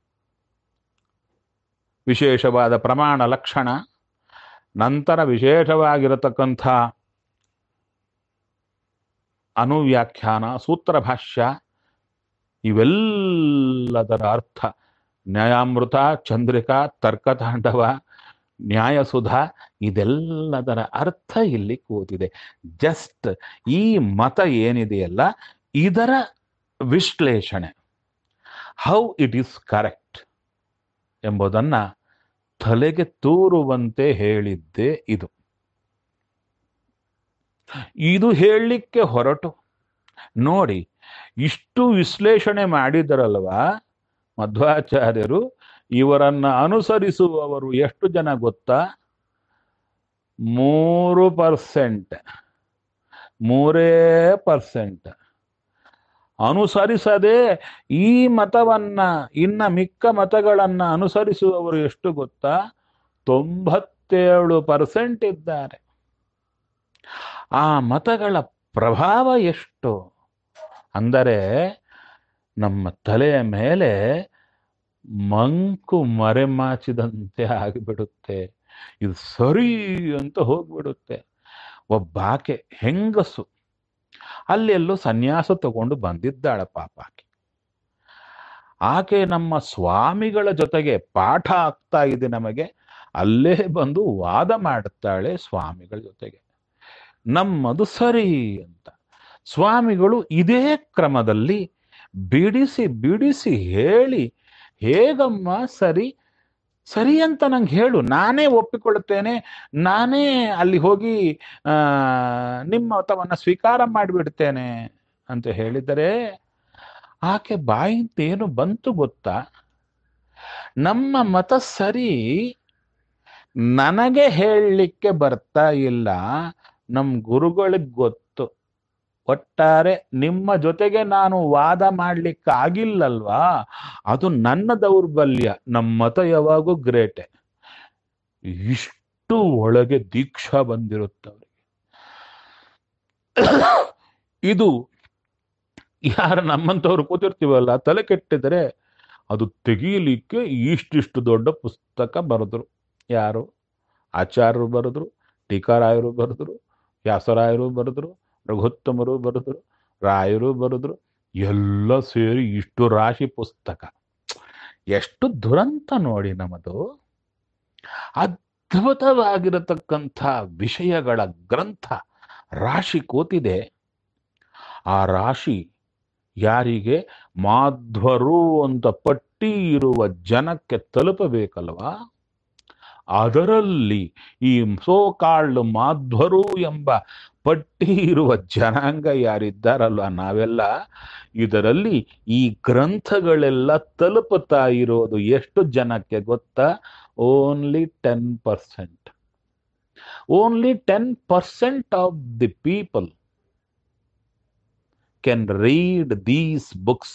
ವಿಶೇಷವಾದ ಪ್ರಮಾಣ ಲಕ್ಷಣ ನಂತರ ವಿಶೇಷವಾಗಿರತಕ್ಕಂಥ ಅನುವ್ಯಾಖ್ಯಾನ ಸೂತ್ರ ಭಾಷ್ಯ ಇವೆಲ್ಲದರ ಅರ್ಥ ನ್ಯಾಯಾಮೃತ ಚಂದ್ರಿಕಾ ತರ್ಕತಾಂಡವ ನ್ಯಾಯಸುಧಾ ಇದೆಲ್ಲದರ ಅರ್ಥ ಇಲ್ಲಿ ಕೂತಿದೆ ಜಸ್ಟ್ ಈ ಮತ ಏನಿದೆಯಲ್ಲ ಇದರ ವಿಶ್ಲೇಷಣೆ ಹೌ ಇಟ್ ಈಸ್ ಕರೆಕ್ಟ್ ಎಂಬುದನ್ನ ತಲೆಗೆ ತೂರುವಂತೆ ಹೇಳಿದ್ದೆ ಇದು ಇದು ಹೇಳಲಿಕ್ಕೆ ಹೊರಟು ನೋಡಿ ಇಷ್ಟು ವಿಶ್ಲೇಷಣೆ ಮಾಡಿದರಲ್ವಾ ಮಧ್ವಾಚಾರ್ಯರು ಇವರನ್ನ ಅನುಸರಿಸುವವರು ಎಷ್ಟು ಜನ ಗೊತ್ತಾ ಮೂರು ಪರ್ಸೆಂಟ್ ಮೂರೇ ಪರ್ಸೆಂಟ್ ಅನುಸರಿಸದೆ ಈ ಮತವನ್ನ ಇನ್ನ ಮಿಕ್ಕ ಮತಗಳನ್ನ ಅನುಸರಿಸುವವರು ಎಷ್ಟು ಗೊತ್ತಾ ತೊಂಬತ್ತೇಳು ಪರ್ಸೆಂಟ್ ಇದ್ದಾರೆ ಆ ಮತಗಳ ಪ್ರಭಾವ ಎಷ್ಟು ಅಂದರೆ ನಮ್ಮ ತಲೆಯ ಮೇಲೆ ಮಂಕು ಮರೆಮಾಚಿದಂತೆ ಆಗಿಬಿಡುತ್ತೆ ಇದು ಸರಿ ಅಂತ ಹೋಗ್ಬಿಡುತ್ತೆ ಒಬ್ಬಾಕೆ ಹೆಂಗಸು ಅಲ್ಲೆಲ್ಲೋ ಸನ್ಯಾಸ ತಗೊಂಡು ಬಂದಿದ್ದಾಳ ಪಾಪ ಆಕೆ ಆಕೆ ನಮ್ಮ ಸ್ವಾಮಿಗಳ ಜೊತೆಗೆ ಪಾಠ ಆಗ್ತಾ ಇದೆ ನಮಗೆ ಅಲ್ಲೇ ಬಂದು ವಾದ ಮಾಡುತ್ತಾಳೆ ಸ್ವಾಮಿಗಳ ಜೊತೆಗೆ ನಮ್ಮದು ಸರಿ ಅಂತ ಸ್ವಾಮಿಗಳು ಇದೇ ಕ್ರಮದಲ್ಲಿ ಬಿಡಿಸಿ ಬಿಡಿಸಿ ಹೇಳಿ ಹೇಗಮ್ಮ ಸರಿ ಸರಿ ಅಂತ ನಂಗೆ ಹೇಳು ನಾನೇ ಒಪ್ಪಿಕೊಳ್ಳುತ್ತೇನೆ ನಾನೇ ಅಲ್ಲಿ ಹೋಗಿ ಆ ನಿಮ್ಮ ಮತವನ್ನ ಸ್ವೀಕಾರ ಮಾಡಿಬಿಡ್ತೇನೆ ಅಂತ ಹೇಳಿದರೆ ಆಕೆ ಬಾಯಿಂತ ಏನು ಬಂತು ಗೊತ್ತಾ ನಮ್ಮ ಮತ ಸರಿ ನನಗೆ ಹೇಳಲಿಕ್ಕೆ ಬರ್ತಾ ಇಲ್ಲ ನಮ್ಮ ಗುರುಗಳಿಗೆ ಗೊತ್ತು ಒಟ್ಟಾರೆ ನಿಮ್ಮ ಜೊತೆಗೆ ನಾನು ವಾದ ಮಾಡ್ಲಿಕ್ಕೆ ಆಗಿಲ್ಲಲ್ವಾ ಅದು ನನ್ನ ದೌರ್ಬಲ್ಯ ನಮ್ಮ ಮತ ಯಾವಾಗೂ ಗ್ರೇಟೆ ಇಷ್ಟು ಒಳಗೆ ದೀಕ್ಷಾ ಬಂದಿರುತ್ತವ್ರಿಗೆ ಇದು ಯಾರು ನಮ್ಮಂಥವ್ರು ಕೂತಿರ್ತೀವಲ್ಲ ತಲೆ ಕೆಟ್ಟಿದರೆ ಅದು ತೆಗೀಲಿಕ್ಕೆ ಇಷ್ಟಿಷ್ಟು ದೊಡ್ಡ ಪುಸ್ತಕ ಬರೆದ್ರು ಯಾರು ಆಚಾರ್ಯರು ಬರೆದ್ರು ಟೀಕಾರಾಯರು ಬರೆದ್ರು ವ್ಯಾಸರಾಯರು ಬರೆದ್ರು ರಘುತ್ತಮರು ಬರೆದ್ರು ರಾಯರು ಬರೆದ್ರು ಎಲ್ಲ ಸೇರಿ ಇಷ್ಟು ರಾಶಿ ಪುಸ್ತಕ ಎಷ್ಟು ದುರಂತ ನೋಡಿ ನಮ್ಮದು ಅದ್ಭುತವಾಗಿರತಕ್ಕಂಥ ವಿಷಯಗಳ ಗ್ರಂಥ ರಾಶಿ ಕೂತಿದೆ ಆ ರಾಶಿ ಯಾರಿಗೆ ಮಾಧ್ವರು ಅಂತ ಪಟ್ಟಿ ಇರುವ ಜನಕ್ಕೆ ತಲುಪಬೇಕಲ್ವಾ ಅದರಲ್ಲಿ ಈ ಸೋಕಾಳ್ ಮಾಧ್ವರು ಎಂಬ ಪಟ್ಟಿ ಇರುವ ಜನಾಂಗ ಯಾರಿದ್ದಾರಲ್ವ ನಾವೆಲ್ಲ ಇದರಲ್ಲಿ ಈ ಗ್ರಂಥಗಳೆಲ್ಲ ತಲುಪುತ್ತಾ ಇರೋದು ಎಷ್ಟು ಜನಕ್ಕೆ ಗೊತ್ತಾ only ten percent only ten percent of the people can read these books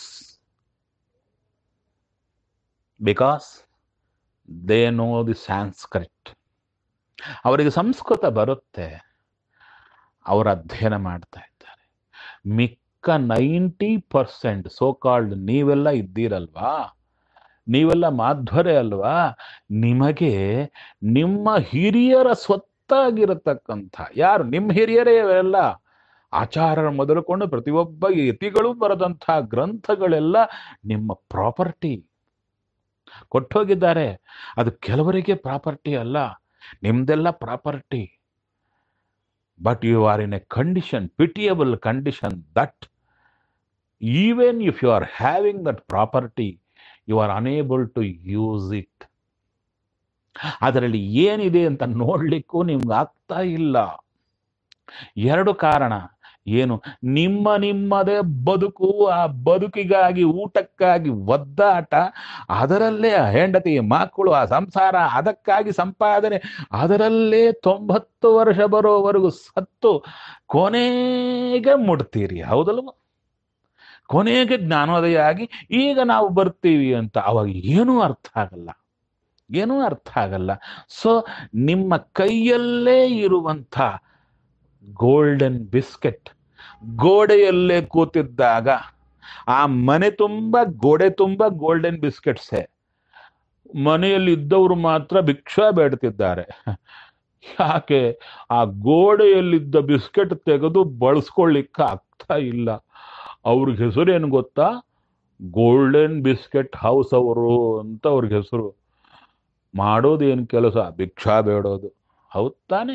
because they know the Sanskrit. ಅವರಿಗೆ ಸಂಸ್ಕೃತ ಬರುತ್ತೆ ಅವರು ಅಧ್ಯಯನ ಮಾಡ್ತಾ ಇದ್ದಾರೆ ಮಿಕ್ಕ ನೈಂಟಿ ಪರ್ಸೆಂಟ್ ಸೋ ಕಾಲ್ಡ್ ನೀವೆಲ್ಲ ಇದ್ದೀರಲ್ವಾ ನೀವೆಲ್ಲ ಮಾಧ್ವರೇ ಅಲ್ವಾ ನಿಮಗೆ ನಿಮ್ಮ ಹಿರಿಯರ ಸ್ವತ್ತಾಗಿರತಕ್ಕಂಥ ಯಾರು ನಿಮ್ಮ ಹಿರಿಯರೇ ಇವೆಲ್ಲ ಆಚಾರ್ಯರ ಮೊದಲುಕೊಂಡು ಪ್ರತಿಯೊಬ್ಬ ಯತಿಗಳು ಬರೆದಂಥ ಗ್ರಂಥಗಳೆಲ್ಲ ನಿಮ್ಮ ಪ್ರಾಪರ್ಟಿ ಕೊಟ್ಟೋಗಿದ್ದಾರೆ ಅದು ಕೆಲವರಿಗೆ ಪ್ರಾಪರ್ಟಿ ಅಲ್ಲ ನಿಮ್ದೆಲ್ಲ property but you are in a condition pitiable condition that even if you are having that property you are unable to use it ಅದರಲ್ಲಿ ಏನಿದೆ ಅಂತ ನೋಡ್ಲಿಕ್ಕೂ ನಿಮ್ಗೆ ಆಗ್ತಾ ಇಲ್ಲ ಎರಡು ಕಾರಣ ಏನು ನಿಮ್ಮ ನಿಮ್ಮದೇ ಬದುಕು ಆ ಬದುಕಿಗಾಗಿ ಊಟಕ್ಕಾಗಿ ಒದ್ದಾಟ ಅದರಲ್ಲೇ ಆ ಹೆಂಡತಿ ಮಕ್ಕಳು ಆ ಸಂಸಾರ ಅದಕ್ಕಾಗಿ ಸಂಪಾದನೆ ಅದರಲ್ಲೇ ತೊಂಬತ್ತು ವರ್ಷ ಬರೋವರೆಗೂ ಸತ್ತು ಕೊನೆಗೆ ಮುಡ್ತೀರಿ ಹೌದಲ್ವ ಕೊನೆಗೆ ಜ್ಞಾನೋದಯ ಆಗಿ ಈಗ ನಾವು ಬರ್ತೀವಿ ಅಂತ ಅವಾಗ ಏನೂ ಅರ್ಥ ಆಗಲ್ಲ ಏನೂ ಅರ್ಥ ಆಗಲ್ಲ ಸೊ ನಿಮ್ಮ ಕೈಯಲ್ಲೇ ಇರುವಂಥ ಗೋಲ್ಡನ್ ಬಿಸ್ಕೆಟ್ ಗೋಡೆಯಲ್ಲೇ ಕೂತಿದ್ದಾಗ ಆ ಮನೆ ತುಂಬ ಗೋಡೆ ತುಂಬ ಗೋಲ್ಡನ್ ಬಿಸ್ಕೆಟ್ಸೇ ಮನೆಯಲ್ಲಿ ಇದ್ದವರು ಮಾತ್ರ ಭಿಕ್ಷಾ ಬೇಡ್ತಿದ್ದಾರೆ ಯಾಕೆ ಆ ಗೋಡೆಯಲ್ಲಿದ್ದ ಬಿಸ್ಕೆಟ್ ತೆಗೆದು ಬಳಸ್ಕೊಳ್ಳಿಕ್ಕೆ ಆಗ್ತಾ ಇಲ್ಲ ಅವ್ರಿಗೆ ಹೆಸರು ಏನು ಗೊತ್ತಾ ಗೋಲ್ಡನ್ ಬಿಸ್ಕೆಟ್ ಹೌಸ್ ಅವರು ಅಂತ ಅವ್ರಿಗೆ ಹೆಸರು ಮಾಡೋದೇನು ಕೆಲಸ ಭಿಕ್ಷಾ ಬೇಡೋದು ಹೌದ್ ತಾನೇ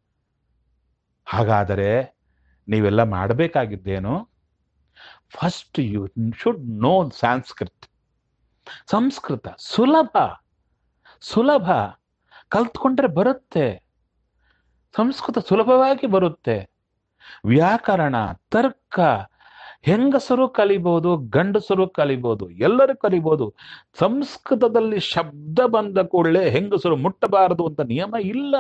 ಹಾಗಾದರೆ ನೀವೆಲ್ಲ ಮಾಡಬೇಕಾಗಿದ್ದೇನು first you should know Sanskrit Sanskrit ಸುಲಭ ಸುಲಭ ಕಲ್ತ್ಕೊಂಡ್ರೆ ಬರುತ್ತೆ ಸಂಸ್ಕೃತ ಸುಲಭವಾಗಿ ಬರುತ್ತೆ ವ್ಯಾಕರಣ ತರ್ಕ ಹೆಂಗಸರು ಕಲಿಬಹುದು ಗಂಡಸರು ಕಲಿಬಹುದು ಎಲ್ಲರೂ ಕಲಿಬಹುದು ಸಂಸ್ಕೃತದಲ್ಲಿ ಶಬ್ದ ಬಂದ ಕೂಡಲೇ ಹೆಂಗಸರು ಮುಟ್ಟಬಾರದು ಅಂತ ನಿಯಮ ಇಲ್ಲ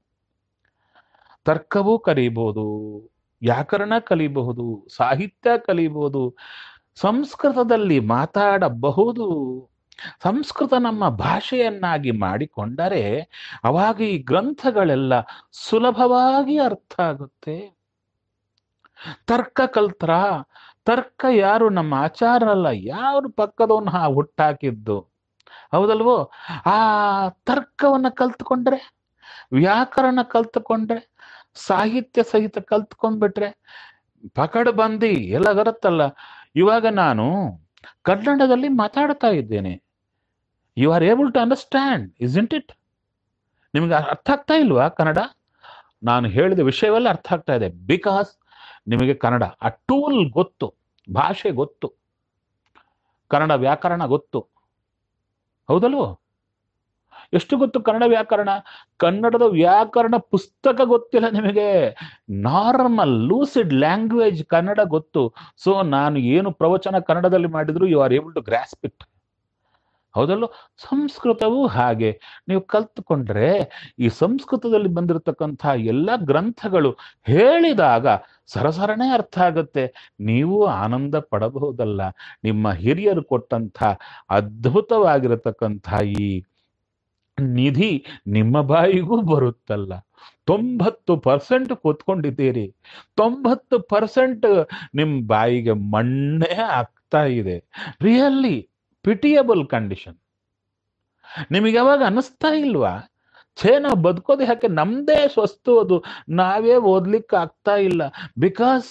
ತರ್ಕವೂ ಕಲಿಬಹುದು ವ್ಯಾಕರಣ ಕಲಿಬಹುದು ಸಾಹಿತ್ಯ ಕಲಿಬಹುದು ಸಂಸ್ಕೃತದಲ್ಲಿ ಮಾತಾಡಬಹುದು ಸಂಸ್ಕೃತ ನಮ್ಮ ಭಾಷೆಯನ್ನಾಗಿ ಮಾಡಿಕೊಂಡರೆ ಅವಾಗ ಈ ಗ್ರಂಥಗಳೆಲ್ಲ ಸುಲಭವಾಗಿ ಅರ್ಥ ಆಗುತ್ತೆ ತರ್ಕ ಕಲ್ತ್ರ ತರ್ಕ ಯಾರು ನಮ್ಮ ಆಚಾರಲ್ಲ ಯಾರು ಪಕ್ಕದವನ್ನ ಹುಟ್ಟಾಕಿದ್ದು ಹೌದಲ್ವೋ ಆ ತರ್ಕವನ್ನ ಕಲ್ತ್ಕೊಂಡ್ರೆ ವ್ಯಾಕರಣ ಕಲ್ತ್ಕೊಂಡ್ರೆ ಸಾಹಿತ್ಯ ಸಹಿತ ಕಲ್ತ್ಕೊಂಡ್ಬಿಟ್ರೆ ಪಕಡ್ ಬಂದಿ ಎಲ್ಲ ಬರುತ್ತಲ್ಲ ಇವಾಗ ನಾನು ಕನ್ನಡದಲ್ಲಿ ಮಾತಾಡ್ತಾ ಇದ್ದೇನೆ you are able to understand isn't it ನಿಮಗೆ ಅರ್ಥ ಆಗ್ತಾ ಇಲ್ವಾ ಕನ್ನಡ ನಾನು ಹೇಳಿದ ವಿಷಯವೆಲ್ಲ ಅರ್ಥ ಆಗ್ತಾ ಇದೆ ಬಿಕಾಸ್ ನಿಮಗೆ ಕನ್ನಡ ಆ ಟೂಲ್ ಗೊತ್ತು ಭಾಷೆ ಗೊತ್ತು ಕನ್ನಡ ವ್ಯಾಕರಣ ಗೊತ್ತು ಹೌದಲ್ವೋ ಎಷ್ಟು ಗೊತ್ತು ಕನ್ನಡ ವ್ಯಾಕರಣ ಕನ್ನಡದ ವ್ಯಾಕರಣ ಪುಸ್ತಕ ಗೊತ್ತಿಲ್ಲ ನಿಮಗೆ ನಾರ್ಮಲ್ ಲೂಸಿಡ್ ಲ್ಯಾಂಗ್ವೇಜ್ ಕನ್ನಡ ಗೊತ್ತು ಸೊ ನಾನು ಏನು ಪ್ರವಚನ ಕನ್ನಡದಲ್ಲಿ ಮಾಡಿದ್ರು you are able to grasp it ಹೌದಲ್ಲೋ ಸಂಸ್ಕೃತವೂ ಹಾಗೆ ನೀವು ಕಲ್ತ್ಕೊಂಡ್ರೆ ಈ ಸಂಸ್ಕೃತದಲ್ಲಿ ಬಂದಿರತಕ್ಕಂಥ ಎಲ್ಲ ಗ್ರಂಥಗಳು ಹೇಳಿದಾಗ ಸರಸರನೆ ಅರ್ಥ ಆಗುತ್ತೆ ನೀವು ಆನಂದ ಪಡಬಹುದಲ್ಲ ನಿಮ್ಮ ಹಿರಿಯರು ಕೊಟ್ಟಂಥ ಅದ್ಭುತವಾಗಿರತಕ್ಕಂಥ ಈ ನಿಧಿ ನಿಮ್ಮ ಬಾಯಿಗೂ ಬರುತ್ತಲ್ಲ ತೊಂಬತ್ತು ಪರ್ಸೆಂಟ್ ಕೂತ್ಕೊಂಡಿದ್ದೀರಿ ತೊಂಬತ್ತು ಪರ್ಸೆಂಟ್ ನಿಮ್ಮ ಬಾಯಿಗೆ ಮಣ್ಣೇ ಆಗ್ತಾ ಇದೆ ರಿಯಲಿ ಪಿಟಿಯಬಲ್ ಕಂಡೀಷನ್ ನಿಮಗೆ ಯಾವಾಗ ಅನ್ನಿಸ್ತಾ ಇಲ್ವಾ ಛೇ ನಾವು ಬದುಕೋದು ಯಾಕೆ ನಮ್ದೇ ಸ್ವಸ್ತು ಅದು ನಾವೇ ಓದ್ಲಿಕ್ಕೆ ಆಗ್ತಾ ಇಲ್ಲ ಬಿಕಾಸ್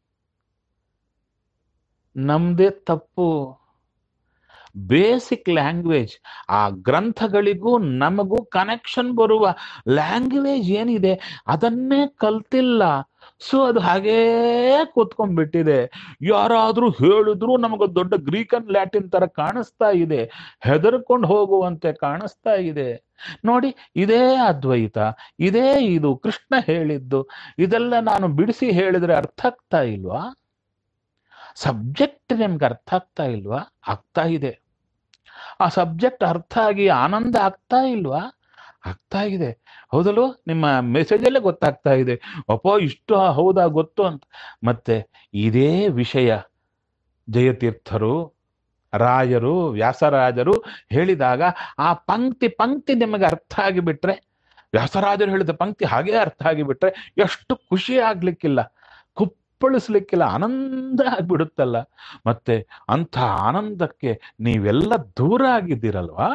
ನಮ್ದೇ ತಪ್ಪು ಬೇಸಿಕ್ ಲ್ಯಾಂಗ್ವೇಜ್ ಆ ಗ್ರಂಥಗಳಿಗೂ ನಮಗೂ ಕನೆಕ್ಷನ್ ಬರುವ ಲ್ಯಾಂಗ್ವೇಜ್ ಏನಿದೆ ಅದನ್ನೇ ಕಲ್ತಿಲ್ಲ ಸೊ ಅದು ಹಾಗೇ ಕೂತ್ಕೊಂಡ್ಬಿಟ್ಟಿದೆ ಯಾರಾದ್ರೂ ಹೇಳಿದ್ರು ನಮಗೆ ದೊಡ್ಡ ಗ್ರೀಕನ್ ಲ್ಯಾಟಿನ್ ತರ ಕಾಣಿಸ್ತಾ ಇದೆ ಹೆದರ್ಕೊಂಡು ಹೋಗುವಂತೆ ಕಾಣಿಸ್ತಾ ಇದೆ ನೋಡಿ ಇದೇ ಅದ್ವೈತ ಇದೇ ಇದು ಕೃಷ್ಣ ಹೇಳಿದ್ದು ಇದೆಲ್ಲ ನಾನು ಬಿಡಿಸಿ ಹೇಳಿದ್ರೆ ಅರ್ಥ ಆಗ್ತಾ ಇಲ್ವಾ ಸಬ್ಜೆಕ್ಟ್ ನಿಮ್ಗೆ ಅರ್ಥ ಆಗ್ತಾ ಇಲ್ವಾ ಆಗ್ತಾ ಇದೆ ಆ ಸಬ್ಜೆಕ್ಟ್ ಅರ್ಥ ಆಗಿ ಆನಂದ ಆಗ್ತಾ ಇಲ್ವಾ ಆಗ್ತಾ ಇದೆ ಹೌದಲ್ವ ನಿಮ್ಮ ಮೆಸೇಜಲ್ಲೇ ಗೊತ್ತಾಗ್ತಾ ಇದೆ ಅಪ್ಪ ಇಷ್ಟು ಹೌದಾ ಗೊತ್ತು ಅಂತ ಮತ್ತೆ ಇದೇ ವಿಷಯ ಜಯತೀರ್ಥರು ರಾಯರು ವ್ಯಾಸರಾಜರು ಹೇಳಿದಾಗ ಆ ಪಂಕ್ತಿ ಪಂಕ್ತಿ ನಿಮಗೆ ಅರ್ಥ ಆಗಿಬಿಟ್ರೆ ವ್ಯಾಸರಾಜರು ಹೇಳಿದ ಪಂಕ್ತಿ ಹಾಗೇ ಅರ್ಥ ಆಗಿಬಿಟ್ರೆ ಎಷ್ಟು ಖುಷಿ ಆಗ್ಲಿಕ್ಕಿಲ್ಲ ಕುಪ್ಪಳಿಸ್ಲಿಕ್ಕಿಲ್ಲ ಆನಂದ ಆಗ್ಬಿಡುತ್ತಲ್ಲ ಮತ್ತೆ ಅಂಥ ಆನಂದಕ್ಕೆ ನೀವೆಲ್ಲ ದೂರ ಆಗಿದ್ದೀರಲ್ವಾ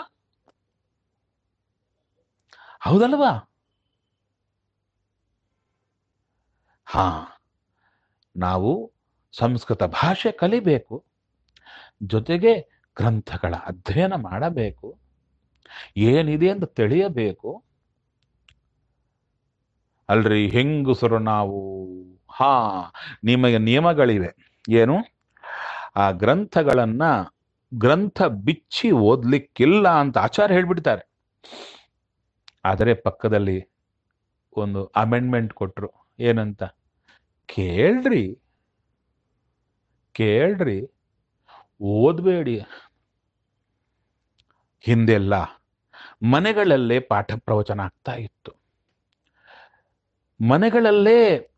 ಹೌದಲ್ವಾ ಹಾ ನಾವು ಸಂಸ್ಕೃತ ಭಾಷೆ ಕಲಿಬೇಕು ಜೊತೆಗೆ ಗ್ರಂಥಗಳ ಅಧ್ಯಯನ ಮಾಡಬೇಕು ಏನಿದೆ ಎಂದು ತಿಳಿಯಬೇಕು ಅಲ್ರಿ ಹೆಂಗಸರು ನಾವು ಹಾ ನಿಮಗೆ ನಿಯಮಗಳಿವೆ ಏನು ಆ ಗ್ರಂಥಗಳನ್ನ ಗ್ರಂಥ ಬಿಚ್ಚಿ ಓದ್ಲಿಕ್ಕಿಲ್ಲ ಅಂತ ಆಚಾರ್ಯ ಹೇಳ್ಬಿಡ್ತಾರೆ ಆದರೆ ಪಕ್ಕದಲ್ಲಿ ಒಂದು ಅಮೆಂಡ್ಮೆಂಟ್ ಕೊಟ್ರು ಏನಂತ ಕೇಳ್ರಿ ಕೇಳ್ರಿ ಓದಬೇಡಿ ಹಿಂದೆಲ್ಲ ಮನೆಗಳಲ್ಲೇ ಪಾಠ ಪ್ರವಚನ ಆಗ್ತಾ ಇತ್ತು ಮನೆಗಳಲ್ಲೇ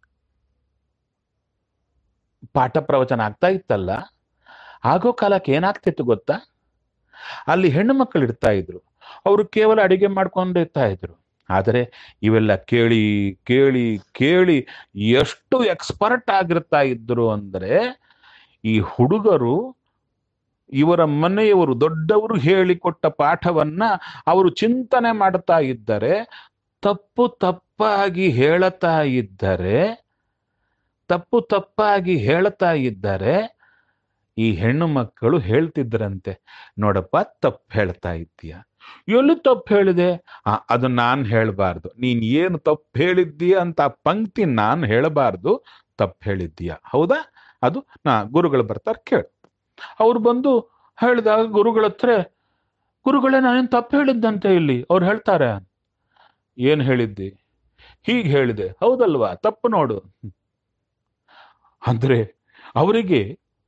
ಪಾಠ ಪ್ರವಚನ ಆಗ್ತಾ ಇತ್ತಲ್ಲ ಆಗೋ ಕಾಲಕ್ಕೆ ಏನಾಗ್ತಿತ್ತು ಗೊತ್ತಾ ಅಲ್ಲಿ ಹೆಣ್ಣು ಮಕ್ಕಳು ಇರ್ತಾ ಇದ್ರು ಅವರು ಕೇವಲ ಅಡಿಗೆ ಮಾಡ್ಕೊಂಡು ಇರ್ತಾ ಇದ್ರು ಆದರೆ ಇವೆಲ್ಲ ಕೇಳಿ ಕೇಳಿ ಕೇಳಿ ಎಷ್ಟು ಎಕ್ಸ್ಪರ್ಟ್ ಆಗಿರ್ತಾ ಇದ್ರು ಅಂದ್ರೆ ಈ ಹುಡುಗರು ಇವರ ಮನೆಯವರು ದೊಡ್ಡವರು ಹೇಳಿಕೊಟ್ಟ ಪಾಠವನ್ನ ಅವರು ಚಿಂತನೆ ಮಾಡ್ತಾ ಇದ್ದರೆ ತಪ್ಪು ತಪ್ಪಾಗಿ ಹೇಳುತ್ತಾ ಇದ್ದರೆ ತಪ್ಪು ತಪ್ಪಾಗಿ ಹೇಳ್ತಾ ಇದ್ದರೆ ಈ ಹೆಣ್ಣು ಮಕ್ಕಳು ಹೇಳ್ತಿದ್ರಂತೆ ನೋಡಪ್ಪ ತಪ್ಪು ಹೇಳ್ತಾ ಇದ್ದೀಯ ಎಲ್ಲಿ ತಪ್ಪು ಹೇಳಿದೆ ಆ, ಅದು ನಾನು ಹೇಳಬಾರ್ದು ನೀನ್ ಏನು ತಪ್ಪು ಹೇಳಿದ್ದೀಯ ಅಂತ ಆ ಪಂಕ್ತಿ ನಾನು ಹೇಳಬಾರ್ದು ತಪ್ಪು ಹೇಳಿದ್ದೀಯ ಹೌದಾ ಅದು ನಾ ಗುರುಗಳು ಬರ್ತಾರೆ ಕೇಳು ಅವ್ರು ಬಂದು ಹೇಳಿದಾಗ ಗುರುಗಳ ಹತ್ರ ಗುರುಗಳೇ ನಾನೇನು ತಪ್ಪು ಹೇಳಿದ್ದಂತೆ ಇಲ್ಲಿ ಅವ್ರು ಹೇಳ್ತಾರೆ ಏನ್ ಹೇಳಿದ್ದಿ ಹೀಗೆ ಹೇಳಿದೆ ಹೌದಲ್ವಾ ತಪ್ಪು ನೋಡು ಅಂದ್ರೆ ಅವರಿಗೆ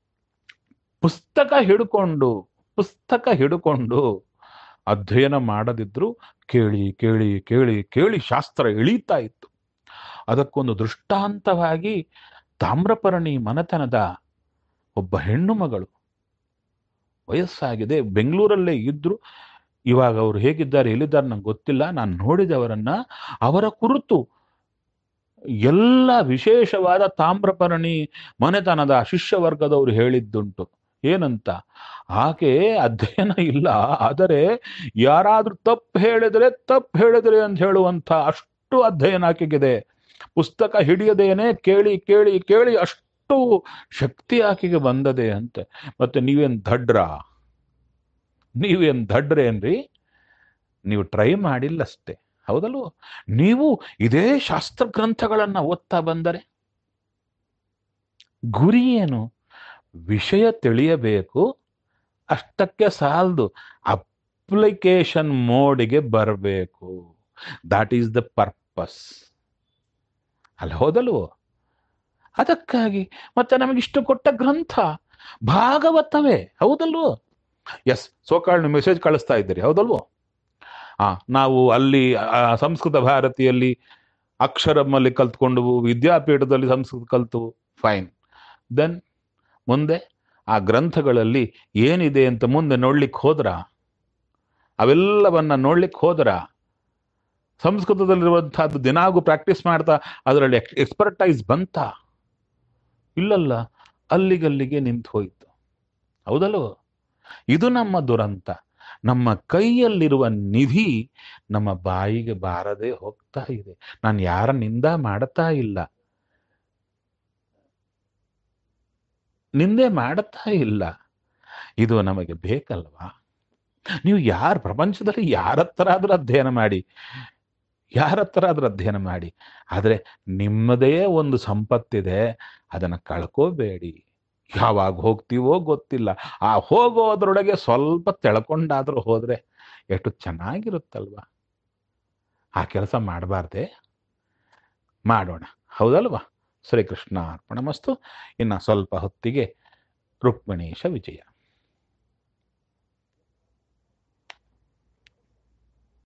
ಪುಸ್ತಕ ಹಿಡ್ಕೊಂಡು ಪುಸ್ತಕ ಹಿಡ್ಕೊಂಡು ಅಧ್ಯಯನ ಮಾಡದಿದ್ರು ಕೇಳಿ ಕೇಳಿ ಕೇಳಿ ಕೇಳಿ ಶಾಸ್ತ್ರ ಇಳೀತಾ ಇತ್ತು ಅದಕ್ಕೊಂದು ದೃಷ್ಟಾಂತವಾಗಿ ತಾಮ್ರಪರ್ಣಿ ಮನೆತನದ ಒಬ್ಬ ಹೆಣ್ಣು ಮಗಳು ವಯಸ್ಸಾಗಿದೆ ಬೆಂಗಳೂರಲ್ಲೇ ಇದ್ರು ಇವಾಗ ಅವರು ಹೇಗಿದ್ದಾರೆ ಎಲ್ಲಿದ್ದಾರೆ ನಂಗೆ ಗೊತ್ತಿಲ್ಲ ನಾನು ನೋಡಿದೆ ಅವರನ್ನ ಅವರ ಕುರಿತು ಎಲ್ಲ ವಿಶೇಷವಾದ ತಾಮ್ರಪರ್ಣಿ ಮನೆತನದ ಶಿಷ್ಯ ವರ್ಗದವರು ಹೇಳಿದ್ದುಂಟು ಏನಂತ ಆಕೆ ಅಧ್ಯಯನ ಇಲ್ಲ ಆದರೆ ಯಾರಾದ್ರೂ ತಪ್ಪು ಹೇಳಿದ್ರೆ ತಪ್ಪು ಹೇಳಿದ್ರೆ ಅಂತ ಹೇಳುವಂತ ಅಷ್ಟು ಅಧ್ಯಯನ ಆಕೆಗಿದೆ ಪುಸ್ತಕ ಹಿಡಿಯದೇನೆ ಕೇಳಿ ಕೇಳಿ ಕೇಳಿ ಅಷ್ಟು ಶಕ್ತಿ ಆಕೆಗೆ ಬಂದದೆ ಅಂತೆ ಮತ್ತೆ ನೀವೇನ್ ದಡ್ರ ನೀವೇನ್ ದಡ್ರೇನ್ರಿ ನೀವು ಟ್ರೈ ಮಾಡಿಲ್ಲಷ್ಟೇ ಹೌದಲ್ವೋ ನೀವು ಇದೇ ಶಾಸ್ತ್ರ ಗ್ರಂಥಗಳನ್ನ ಓದ್ತಾ ಬಂದರೆ ಗುರಿ ಏನು ವಿಷಯ ತಿಳಿಯಬೇಕು ಅಷ್ಟಕ್ಕೆ ಸಾಲದು ಅಪ್ಲಿಕೇಶನ್ ಮೋಡಿಗೆ ಬರಬೇಕು ದಾಟ್ ಈಸ್ ದ ಪರ್ಪಸ್ ಅಲ್ಲಿ ಹೋದಲ್ವೋ ಅದಕ್ಕಾಗಿ ಮತ್ತೆ ನಮಗಿಷ್ಟು ಕೊಟ್ಟ ಗ್ರಂಥ ಭಾಗವತವೇ ಹೌದಲ್ವೋ ಎಸ್ ಸೋಕಾಳು ಮೆಸೇಜ್ ಕಳಿಸ್ತಾ ಇದ್ದೀರಿ ಹೌದಲ್ವೋ ಆ ನಾವು ಅಲ್ಲಿ ಆ, ಸಂಸ್ಕೃತ ಭಾರತಿಯಲ್ಲಿ ಅಕ್ಷರಮಲ್ಲಿ ಕಲ್ತ್ಕೊಂಡು ವಿದ್ಯಾಪೀಠದಲ್ಲಿ ಸಂಸ್ಕೃತ ಕಲ್ತು ಫೈನ್ ದೆನ್ ಮುಂದೆ ಆ ಗ್ರಂಥಗಳಲ್ಲಿ ಏನಿದೆ ಅಂತ ಮುಂದೆ ನೋಡ್ಲಿಕ್ಕೆ ಹೋದ್ರ ಅವೆಲ್ಲವನ್ನ ನೋಡ್ಲಿಕ್ಕೆ ಹೋದ್ರ ಸಂಸ್ಕೃತದಲ್ಲಿರುವಂತಹದ್ದು ದಿನಾಗೂ ಪ್ರಾಕ್ಟೀಸ್ ಮಾಡ್ತಾ ಅದರಲ್ಲಿ ಎಕ್ಸ್ಪರ್ಟೈಸ್ ಬಂತ ಇಲ್ಲಲ್ಲ ಅಲ್ಲಿಗಲ್ಲಿಗೆ ನಿಂತು ಹೋಯಿತು ಹೌದಲ್ವೋ ಇದು ನಮ್ಮ ದುರಂತ ನಮ್ಮ ಕೈಯಲ್ಲಿರುವ ನಿಧಿ ನಮ್ಮ ಬಾಯಿಗೆ ಬಾರದೆ ಹೋಗ್ತಾ ಇದೆ ನಾನು ಯಾರ ನಿಂದ ಮಾಡ್ತಾ ಇಲ್ಲ ನಿಂದೆ ಮಾಡ್ತಾ ಇಲ್ಲ ಇದು ನಮಗೆ ಬೇಕಲ್ವಾ ನೀವು ಯಾರ ಪ್ರಪಂಚದಲ್ಲಿ ಯಾರ ಹತ್ರ ಆದ್ರೂ ಅಧ್ಯಯನ ಮಾಡಿ ಯಾರ ಹತ್ರ ಆದ್ರೂ ಅಧ್ಯಯನ ಮಾಡಿ ಆದರೆ ನಿಮ್ಮದೇ ಒಂದು ಸಂಪತ್ತಿದೆ ಅದನ್ನ ಕಳ್ಕೋಬೇಡಿ ಯಾವಾಗ ಹೋಗ್ತೀವೋ ಗೊತ್ತಿಲ್ಲ ಆ ಹೋಗೋದ್ರೊಳಗೆ ಸ್ವಲ್ಪ ತೆಳ್ಕೊಂಡಾದ್ರೂ ಹೋದ್ರೆ ಎಷ್ಟು ಚೆನ್ನಾಗಿರುತ್ತಲ್ವಾ ಆ ಕೆಲಸ ಮಾಡಬಾರ್ದೆ ಮಾಡೋಣ ಹೌದಲ್ವಾ ಶ್ರೀಕೃಷ್ಣ ಅರ್ಪಣಮಸ್ತು ಇನ್ನು ಸ್ವಲ್ಪ ಹೊತ್ತಿಗೆ ರುಕ್ಮಿಣೇಶ ವಿಜಯ